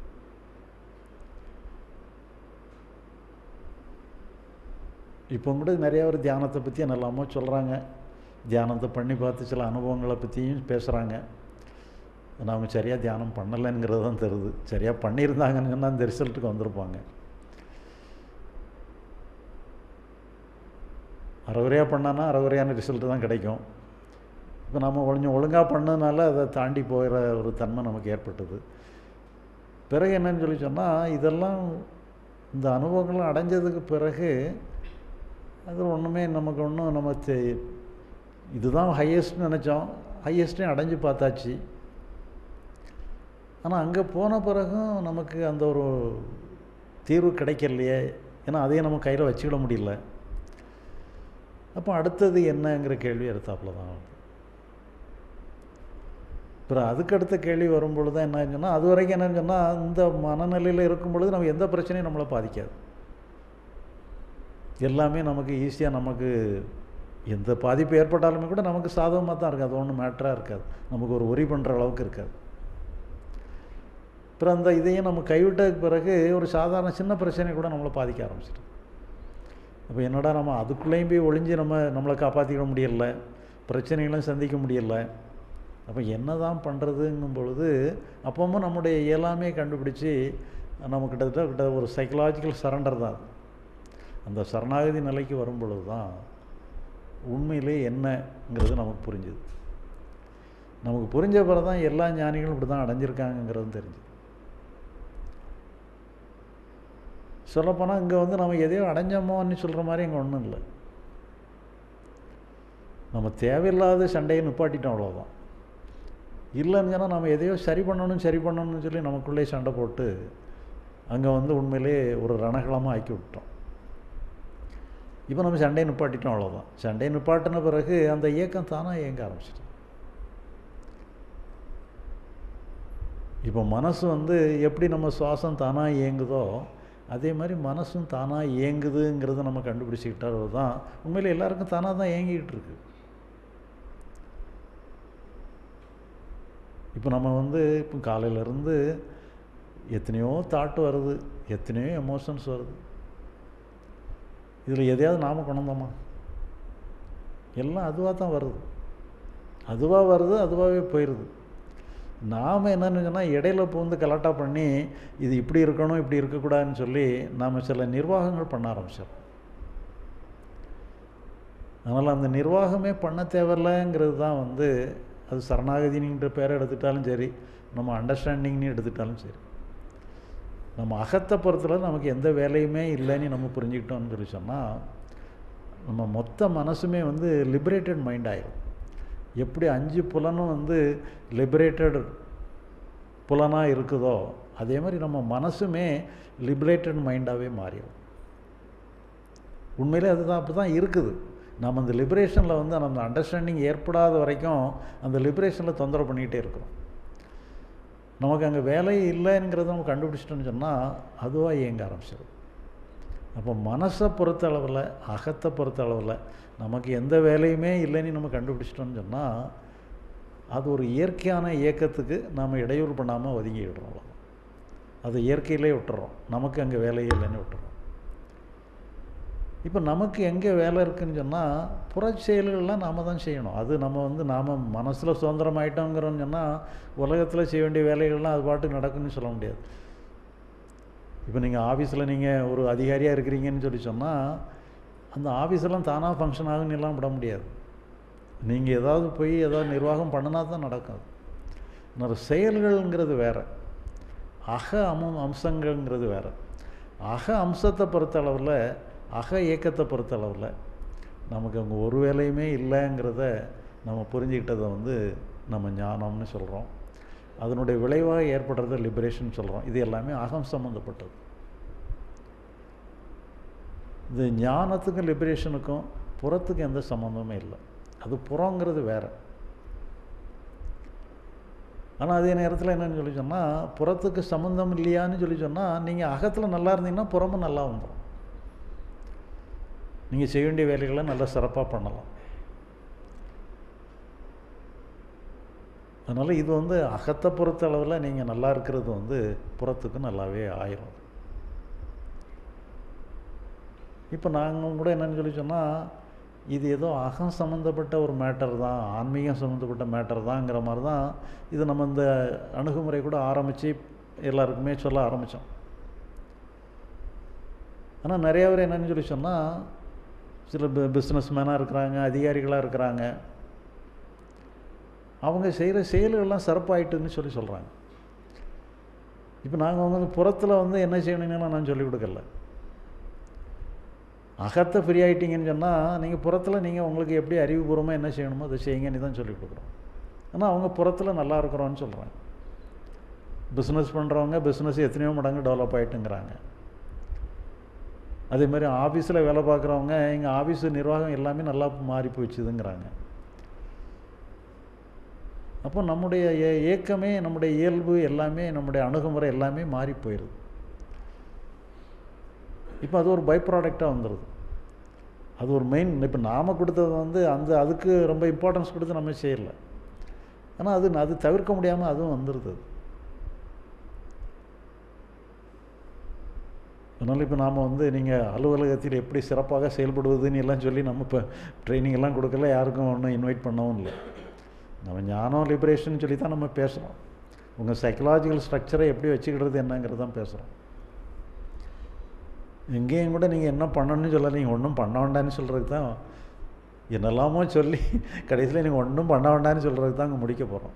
இப்போ கூட நிறையா ஒரு தியானத்தை பற்றி என்னெல்லாமோ சொல்கிறாங்க தியானத்தை பண்ணி பார்த்து சில அனுபவங்களை பற்றியும் பேசுகிறாங்க ஆனால் அவங்க சரியாக தியானம் பண்ணலைங்கிறது தான் தெரியுது சரியாக பண்ணியிருந்தாங்கன்னு சொன்னால் அந்த ரிசல்ட்டுக்கு வந்திருப்பாங்க அறகுறையாக பண்ணான்னா அறகுறையான ரிசல்ட்டு தான் கிடைக்கும் இப்போ நம்ம கொஞ்சம் ஒழுங்காக பண்ணதுனால அதை தாண்டி போகிற ஒரு தன்மை நமக்கு ஏற்பட்டது பிறகு என்னன்னு சொல்லி சொன்னால் இதெல்லாம் இந்த அனுபவங்கள்லாம் அடைஞ்சதுக்கு பிறகு அது ஒன்றுமே நமக்கு ஒன்றும் நம்ம தெ இதுதான் ஹையஸ்ட்னு நினச்சோம் ஹையஸ்ட்டையும் அடைஞ்சு பார்த்தாச்சு ஆனால் அங்கே போன பிறகும் நமக்கு அந்த ஒரு தீர்வு கிடைக்கலையே ஏன்னா அதையும் நம்ம கையில் வச்சுக்கிட முடியல அப்போ அடுத்தது என்னங்கிற கேள்வி எடுத்தாப்புல தான் வருது அப்புறம் அதுக்கு அடுத்த கேள்வி வரும்பொழுது தான் என்ன சொன்னால் அது வரைக்கும் என்னன்னு சொன்னால் இந்த மனநிலையில் இருக்கும் பொழுது நம்ம எந்த பிரச்சனையும் நம்மளை பாதிக்காது எல்லாமே நமக்கு ஈஸியாக நமக்கு எந்த பாதிப்பு ஏற்பட்டாலுமே கூட நமக்கு சாதகமாக தான் இருக்காது ஒன்றும் மேட்டராக இருக்காது நமக்கு ஒரு ஒரி பண்ணுற அளவுக்கு இருக்காது அப்புறம் அந்த இதையும் நம்ம கைவிட்டதுக்கு பிறகு ஒரு சாதாரண சின்ன பிரச்சனை கூட நம்மளை பாதிக்க ஆரம்பிச்சிடும் அப்போ என்னடா நம்ம அதுக்குள்ளேயும் போய் ஒளிஞ்சு நம்ம நம்மளை காப்பாற்றிக்க முடியல பிரச்சனைகளும் சந்திக்க முடியல அப்போ என்ன தான் பண்ணுறதுங்கும் பொழுது அப்பவும் நம்முடைய இயலாமே கண்டுபிடிச்சி நம்ம கிட்டத்தட்ட கிட்ட ஒரு சைக்கலாஜிக்கல் சரண்டர் தான் அது அந்த சரணாகதி நிலைக்கு வரும் பொழுது தான் உண்மையிலே என்னங்கிறது நமக்கு புரிஞ்சுது நமக்கு புரிஞ்ச பிறகு தான் எல்லா ஞானிகளும் இப்படி தான் அடைஞ்சிருக்காங்கங்கிறது தெரிஞ்சுது சொல்லப்போனால் இங்கே வந்து நம்ம எதையோ அடைஞ்சோமோன்னு சொல்கிற மாதிரி இங்கே ஒன்றும் இல்லை நம்ம தேவையில்லாத சண்டையை நிப்பாட்டிட்டோம் அவ்வளோதான் இல்லைன்னு சொன்னால் நம்ம எதையோ சரி பண்ணணும் சரி பண்ணணும்னு சொல்லி நமக்குள்ளே சண்டை போட்டு அங்கே வந்து உண்மையிலே ஒரு ரணகலமாக ஆக்கி விட்டோம் இப்போ நம்ம சண்டையை நிப்பாட்டிட்டோம் அவ்வளோதான் சண்டையை நிப்பாட்டின பிறகு அந்த இயக்கம் தானாக இயங்க ஆரம்பிச்சிட்டு இப்போ மனசு வந்து எப்படி நம்ம சுவாசம் தானாக இயங்குதோ அதே மாதிரி மனசும் தானாக இயங்குதுங்கிறத நம்ம கண்டுபிடிச்சிக்கிட்டால் தான் உண்மையில் எல்லாருக்கும் தானாக தான் இயங்கிக்கிட்டு இருக்கு இப்போ நம்ம வந்து இப்போ காலையிலேருந்து எத்தனையோ தாட் வருது எத்தனையோ எமோஷன்ஸ் வருது இதில் எதையாவது நாம் கொண்டோமா எல்லாம் அதுவாக தான் வருது அதுவாக வருது அதுவாகவே போயிடுது நாம் என்னன்னு சொன்னால் இடையில பூந்து கலாட்டா பண்ணி இது இப்படி இருக்கணும் இப்படி இருக்கக்கூடாதுன்னு சொல்லி நாம் சில நிர்வாகங்கள் பண்ண ஆரம்பிச்சிடறோம் அதனால் அந்த நிர்வாகமே பண்ண தேவையில்லைங்கிறது தான் வந்து அது சரணாகதினின்ற பேரை எடுத்துட்டாலும் சரி நம்ம அண்டர்ஸ்டாண்டிங்னு எடுத்துட்டாலும் சரி நம்ம அகத்தை பொறுத்தளவு நமக்கு எந்த வேலையுமே இல்லைன்னு நம்ம புரிஞ்சுக்கிட்டோம்னு சொல்லி சொன்னால் நம்ம மொத்த மனசுமே வந்து லிபரேட்டட் மைண்ட் ஆயிடும் எப்படி அஞ்சு புலனும் வந்து லிபரேட்டட் புலனாக இருக்குதோ அதே மாதிரி நம்ம மனசுமே லிபரேட்டட் மைண்டாகவே மாறிடும் உண்மையிலே அதுதான் அப்படி தான் இருக்குது நம்ம அந்த லிபரேஷனில் வந்து அந்த அண்டர்ஸ்டாண்டிங் ஏற்படாத வரைக்கும் அந்த லிபரேஷனில் தொந்தரவு பண்ணிக்கிட்டே இருக்கிறோம் நமக்கு அங்கே வேலை இல்லைங்கிறத நம்ம கண்டுபிடிச்சிட்டோன்னு சொன்னால் அதுவாக இயங்க ஆரம்பிச்சிடும் அப்போ மனசை பொறுத்த அளவில் அகத்தை பொறுத்த அளவில் நமக்கு எந்த வேலையுமே இல்லைன்னு நம்ம கண்டுபிடிச்சிட்டோம்னு சொன்னால் அது ஒரு இயற்கையான இயக்கத்துக்கு நாம் இடையூறு பண்ணாமல் ஒதுங்கிடுறோம் அது இயற்கையிலே விட்டுறோம் நமக்கு அங்கே வேலையே இல்லைன்னு விட்டுறோம் இப்போ நமக்கு எங்கே வேலை இருக்குதுன்னு சொன்னால் புற செயல்கள்லாம் நாம் தான் செய்யணும் அது நம்ம வந்து நாம் மனசில் சுதந்திரமாயிட்டோங்கிறோன்னு சொன்னால் உலகத்தில் செய்ய வேண்டிய வேலைகள்லாம் அது பாட்டுக்கு நடக்குன்னு சொல்ல முடியாது இப்போ நீங்கள் ஆஃபீஸில் நீங்கள் ஒரு அதிகாரியாக இருக்கிறீங்கன்னு சொல்லி சொன்னால் அந்த ஆஃபீஸெல்லாம் தானாக ஃபங்க்ஷன் ஆகுன்னு எல்லாம் விட முடியாது நீங்கள் ஏதாவது போய் ஏதாவது நிர்வாகம் பண்ணினா தான் நடக்கும் இன்னொரு செயல்கள்ங்கிறது வேறு அக அம அம்சங்கள்ங்கிறது வேறு அக அம்சத்தை பொறுத்த அளவில் அக இயக்கத்தை பொறுத்த அளவில் நமக்கு அங்கே ஒரு வேலையுமே இல்லைங்கிறத நம்ம புரிஞ்சுக்கிட்டதை வந்து நம்ம ஞானம்னு சொல்கிறோம் அதனுடைய விளைவாக ஏற்படுறத லிபரேஷன் சொல்கிறோம் இது எல்லாமே அகம் சம்மந்தப்பட்டது இது ஞானத்துக்கும் லிபரேஷனுக்கும் புறத்துக்கும் எந்த சம்மந்தமே இல்லை அது புறங்கிறது வேறு ஆனால் அதே நேரத்தில் என்னன்னு சொல்லி சொன்னால் புறத்துக்கு சம்மந்தம் இல்லையான்னு சொல்லி சொன்னால் நீங்கள் அகத்தில் நல்லா இருந்தீங்கன்னா புறமும் நல்லா வந்துடும் நீங்கள் செய்ய வேண்டிய வேலைகளை நல்லா சிறப்பாக பண்ணலாம் அதனால் இது வந்து அகத்தை பொறுத்த அளவில் நீங்கள் நல்லா இருக்கிறது வந்து புறத்துக்கு நல்லாவே ஆயிரும் இப்போ நாங்கள் கூட என்னன்னு சொல்லி சொன்னால் இது ஏதோ அகம் சம்மந்தப்பட்ட ஒரு மேட்டர் தான் ஆன்மீகம் சம்மந்தப்பட்ட மேட்டர் தாங்கிற மாதிரி தான் இது நம்ம இந்த அணுகுமுறை கூட ஆரம்பித்து எல்லாருக்குமே சொல்ல ஆரம்பித்தோம் ஆனால் நிறையா பேர் என்னன்னு சொல்லி சொன்னால் சில பிஸ்னஸ் மேனாக இருக்கிறாங்க அதிகாரிகளாக இருக்கிறாங்க அவங்க செய்கிற செயல்கள்லாம் சிறப்பாயிட்டுன்னு சொல்லி சொல்கிறாங்க இப்போ நாங்கள் வந்து புறத்தில் வந்து என்ன செய்யணுங்கன்னு நான் சொல்லிக் கொடுக்கல அகத்தை ஃப்ரீ ஆகிட்டீங்கன்னு சொன்னால் நீங்கள் புறத்தில் நீங்கள் உங்களுக்கு எப்படி அறிவுபூர்வமாக என்ன செய்யணுமோ அதை செய்யுங்கன்னு தான் சொல்லிக் கொடுக்குறோம் ஆனால் அவங்க புறத்தில் நல்லா இருக்கிறோன்னு சொல்கிறாங்க பிஸ்னஸ் பண்ணுறவங்க பிஸ்னஸ் எத்தனையோ மடங்கு டெவலப் ஆகிட்டுங்கிறாங்க அதே மாதிரி ஆஃபீஸில் வேலை பார்க்குறவங்க எங்கள் ஆஃபீஸு நிர்வாகம் எல்லாமே நல்லா மாறி போச்சுதுங்கிறாங்க அப்போ நம்முடைய ஏ- ஏக்கமே நம்முடைய இயல்பு எல்லாமே நம்முடைய அணுகுமுறை எல்லாமே மாறி போயிடுது இப்போ அது ஒரு பை ப்ராடக்டாக வந்துடுது அது ஒரு மெயின் இப்போ நாம் கொடுத்தது வந்து அந்த அதுக்கு ரொம்ப இம்பார்ட்டன்ஸ் கொடுத்து நம்ம செய்யலை ஆனால் அது அது தவிர்க்க முடியாமல் அதுவும் வந்துடுது அதனால் இப்போ நாம் வந்து நீங்கள் அலுவலகத்தில் எப்படி சிறப்பாக செயல்படுவதுன்னு எல்லாம் சொல்லி நம்ம இப்போ ட்ரைனிங் எல்லாம் கொடுக்கல யாருக்கும் ஒன்றும் இன்வைட் பண்ணவும் இல்லை நம்ம ஞானம் லிபரேஷன் சொல்லி தான் நம்ம பேசுகிறோம் உங்கள் சைக்கலாஜிக்கல் ஸ்ட்ரக்சரை எப்படி வச்சுக்கிறது என்னங்கிறது தான் பேசுகிறோம் எங்கேயும் கூட நீங்கள் என்ன பண்ணணும்னு சொல்ல நீங்கள் ஒன்றும் பண்ண வேண்டாம்னு சொல்கிறதுக்கு தான் என்னெல்லாமோ சொல்லி கடைசியில் நீங்கள் ஒன்றும் பண்ண வேண்டாம்னு சொல்கிறதுக்கு தான் அங்கே முடிக்க போகிறோம்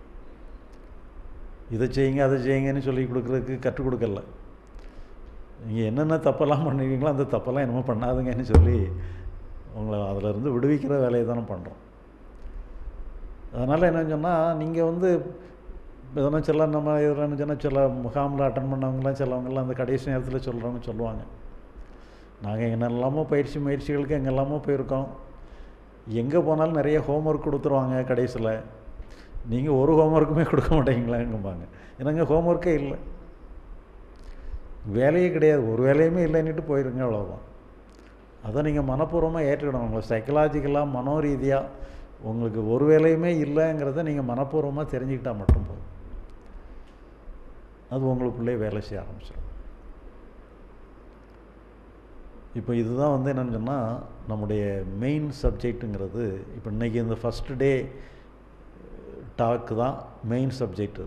இதை செய்யுங்க அதை செய்யுங்கன்னு சொல்லி கொடுக்குறதுக்கு கற்றுக் கொடுக்கல நீங்கள் என்னென்ன தப்பெல்லாம் பண்ணுவீங்களோ அந்த தப்பெல்லாம் என்னமோ பண்ணாதுங்கன்னு சொல்லி உங்களை அதிலிருந்து விடுவிக்கிற வேலையை தானே பண்ணுறோம் அதனால் என்ன சொன்னால் நீங்கள் வந்து எதனா சில நம்ம இதில் சொன்னால் சில முகாமில் அட்டன் பண்ணவங்களாம் சிலவங்களாம் அந்த கடைசி நேரத்தில் சொல்கிறவங்க சொல்லுவாங்க நாங்கள் என்னெல்லாமோ பயிற்சி முயற்சிகளுக்கு எங்கெல்லாமோ போயிருக்கோம் எங்கே போனாலும் நிறைய ஹோம்ஒர்க் கொடுத்துருவாங்க கடைசியில் நீங்கள் ஒரு ஹோம்ஒர்க்குமே கொடுக்க மாட்டீங்களாங்கும்பாங்க ஏன்னாங்க ஹோம்ஒர்க்கே இல்லை வேலையே கிடையாது ஒரு வேலையுமே இல்லைன்னுட்டு போயிருங்க அவ்வளோதான் அதை நீங்கள் மனப்பூர்வமாக ஏற்றுக்கணும் உங்களை சைக்கலாஜிக்கலாக மனோ ரீதியாக உங்களுக்கு ஒரு வேலையுமே இல்லைங்கிறத நீங்கள் மனப்பூர்வமாக தெரிஞ்சுக்கிட்டால் மட்டும் போதும் அது உங்களுக்குள்ளே வேலை செய்ய ஆரம்பிச்சிடும் இப்போ இதுதான் வந்து என்னென்னு சொன்னால் நம்முடைய மெயின் சப்ஜெக்ட்டுங்கிறது இப்போ இன்றைக்கி இந்த ஃபஸ்ட் டே டாக்கு தான் மெயின் சப்ஜெக்ட்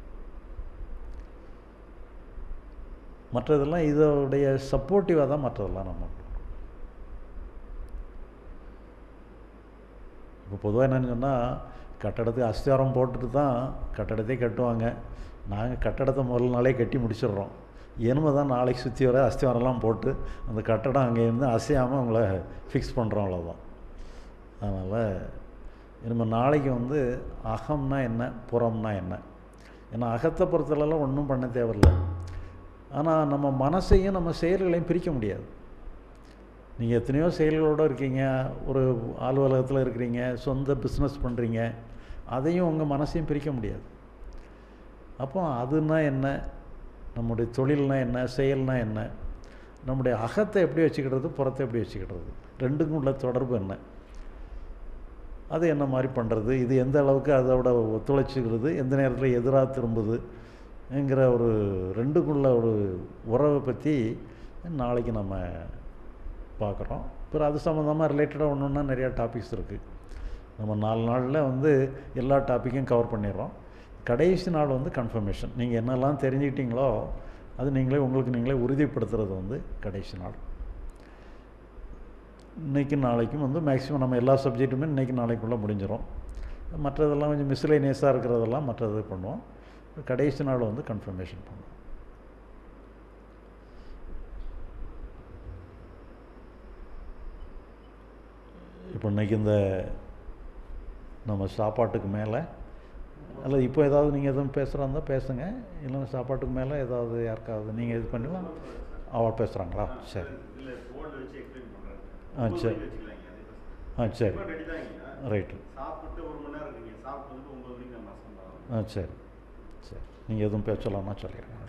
மற்றதெல்லாம் இதோடைய சப்போர்ட்டிவாக தான் மற்றதெல்லாம் நம்ம இப்போ பொதுவாக என்னென்னு சொன்னால் கட்டடத்துக்கு அஸ்திவாரம் போட்டுட்டு தான் கட்டடத்தை கட்டுவாங்க நாங்கள் கட்டடத்தை முதல் நாளே கட்டி முடிச்சிடுறோம் இனிமே தான் நாளைக்கு சுற்றி வர அஸ்திவாரம்லாம் போட்டு அந்த கட்டடம் அங்கேருந்து அசையாமல் அவங்கள ஃபிக்ஸ் பண்ணுறோம் அவ்வளோதான் அதனால் இனிமேல் நாளைக்கு வந்து அகம்னா என்ன புறம்னா என்ன ஏன்னா அகத்தை பொறுத்தளவில் ஒன்றும் பண்ண தேவையில்லை ஆனால் நம்ம மனசையும் நம்ம செயல்களையும் பிரிக்க முடியாது நீங்கள் எத்தனையோ செயல்களோடு இருக்கீங்க ஒரு அலுவலகத்தில் இருக்கிறீங்க சொந்த பிஸ்னஸ் பண்ணுறீங்க அதையும் உங்கள் மனசையும் பிரிக்க முடியாது அப்போ அதுனா என்ன நம்முடைய தொழில்னா என்ன செயல்னா என்ன நம்முடைய அகத்தை எப்படி வச்சுக்கிடுறது புறத்தை எப்படி வச்சுக்கிடுறது ரெண்டுக்கும் உள்ள தொடர்பு என்ன அது என்ன மாதிரி பண்ணுறது இது எந்த அளவுக்கு அதோட ஒத்துழைச்சிக்கிறது எந்த நேரத்தில் எதிராக திரும்புதுங்கிற ஒரு ரெண்டுக்குள்ள ஒரு உறவை பற்றி நாளைக்கு நம்ம பார்க்குறோம் அப்புறம் அது சம்மந்தமாக ரிலேட்டடாக ஒன்று ஒன்றா நிறையா டாபிக்ஸ் இருக்குது நம்ம நாலு நாளில் வந்து எல்லா டாப்பிக்கும் கவர் பண்ணிடுறோம் கடைசி நாள் வந்து கன்ஃபர்மேஷன் நீங்கள் என்னெல்லாம் தெரிஞ்சுக்கிட்டீங்களோ அது நீங்களே உங்களுக்கு நீங்களே உறுதிப்படுத்துறது வந்து கடைசி நாள் இன்றைக்கி நாளைக்கும் வந்து மேக்ஸிமம் நம்ம எல்லா சப்ஜெக்ட்டுமே இன்றைக்கி நாளைக்குள்ளே முடிஞ்சிடும் மற்றதெல்லாம் கொஞ்சம் மிஸ்லேனியஸாக இருக்கிறதெல்லாம் மற்றது பண்ணுவோம் கடைசி நாள் வந்து கன்ஃபர்மேஷன் பண்ணுவோம் இப்போ இன்றைக்கி இந்த நம்ம சாப்பாட்டுக்கு மேலே அல்ல இப்போ ஏதாவது நீங்கள் எதுவும் பேசுகிறா இருந்தால் பேசுங்க இல்லைன்னா சாப்பாட்டுக்கு மேலே ஏதாவது யாருக்காவது நீங்கள் இது பண்ணலாம் அவள் பேசுகிறாங்களா சரி ஆ சரி ஆ சரி ரைட்டு சாப்பிட்டு ஒரு மணி நேரம் இருக்கீங்க சாப்பிட்டு வந்து ஒன்பது மணிக்கு நம்ம அசம்பலாம் ஆ சரி சரி நீங்கள் எதுவும் பேசலாமா சொல்லிடுறேன்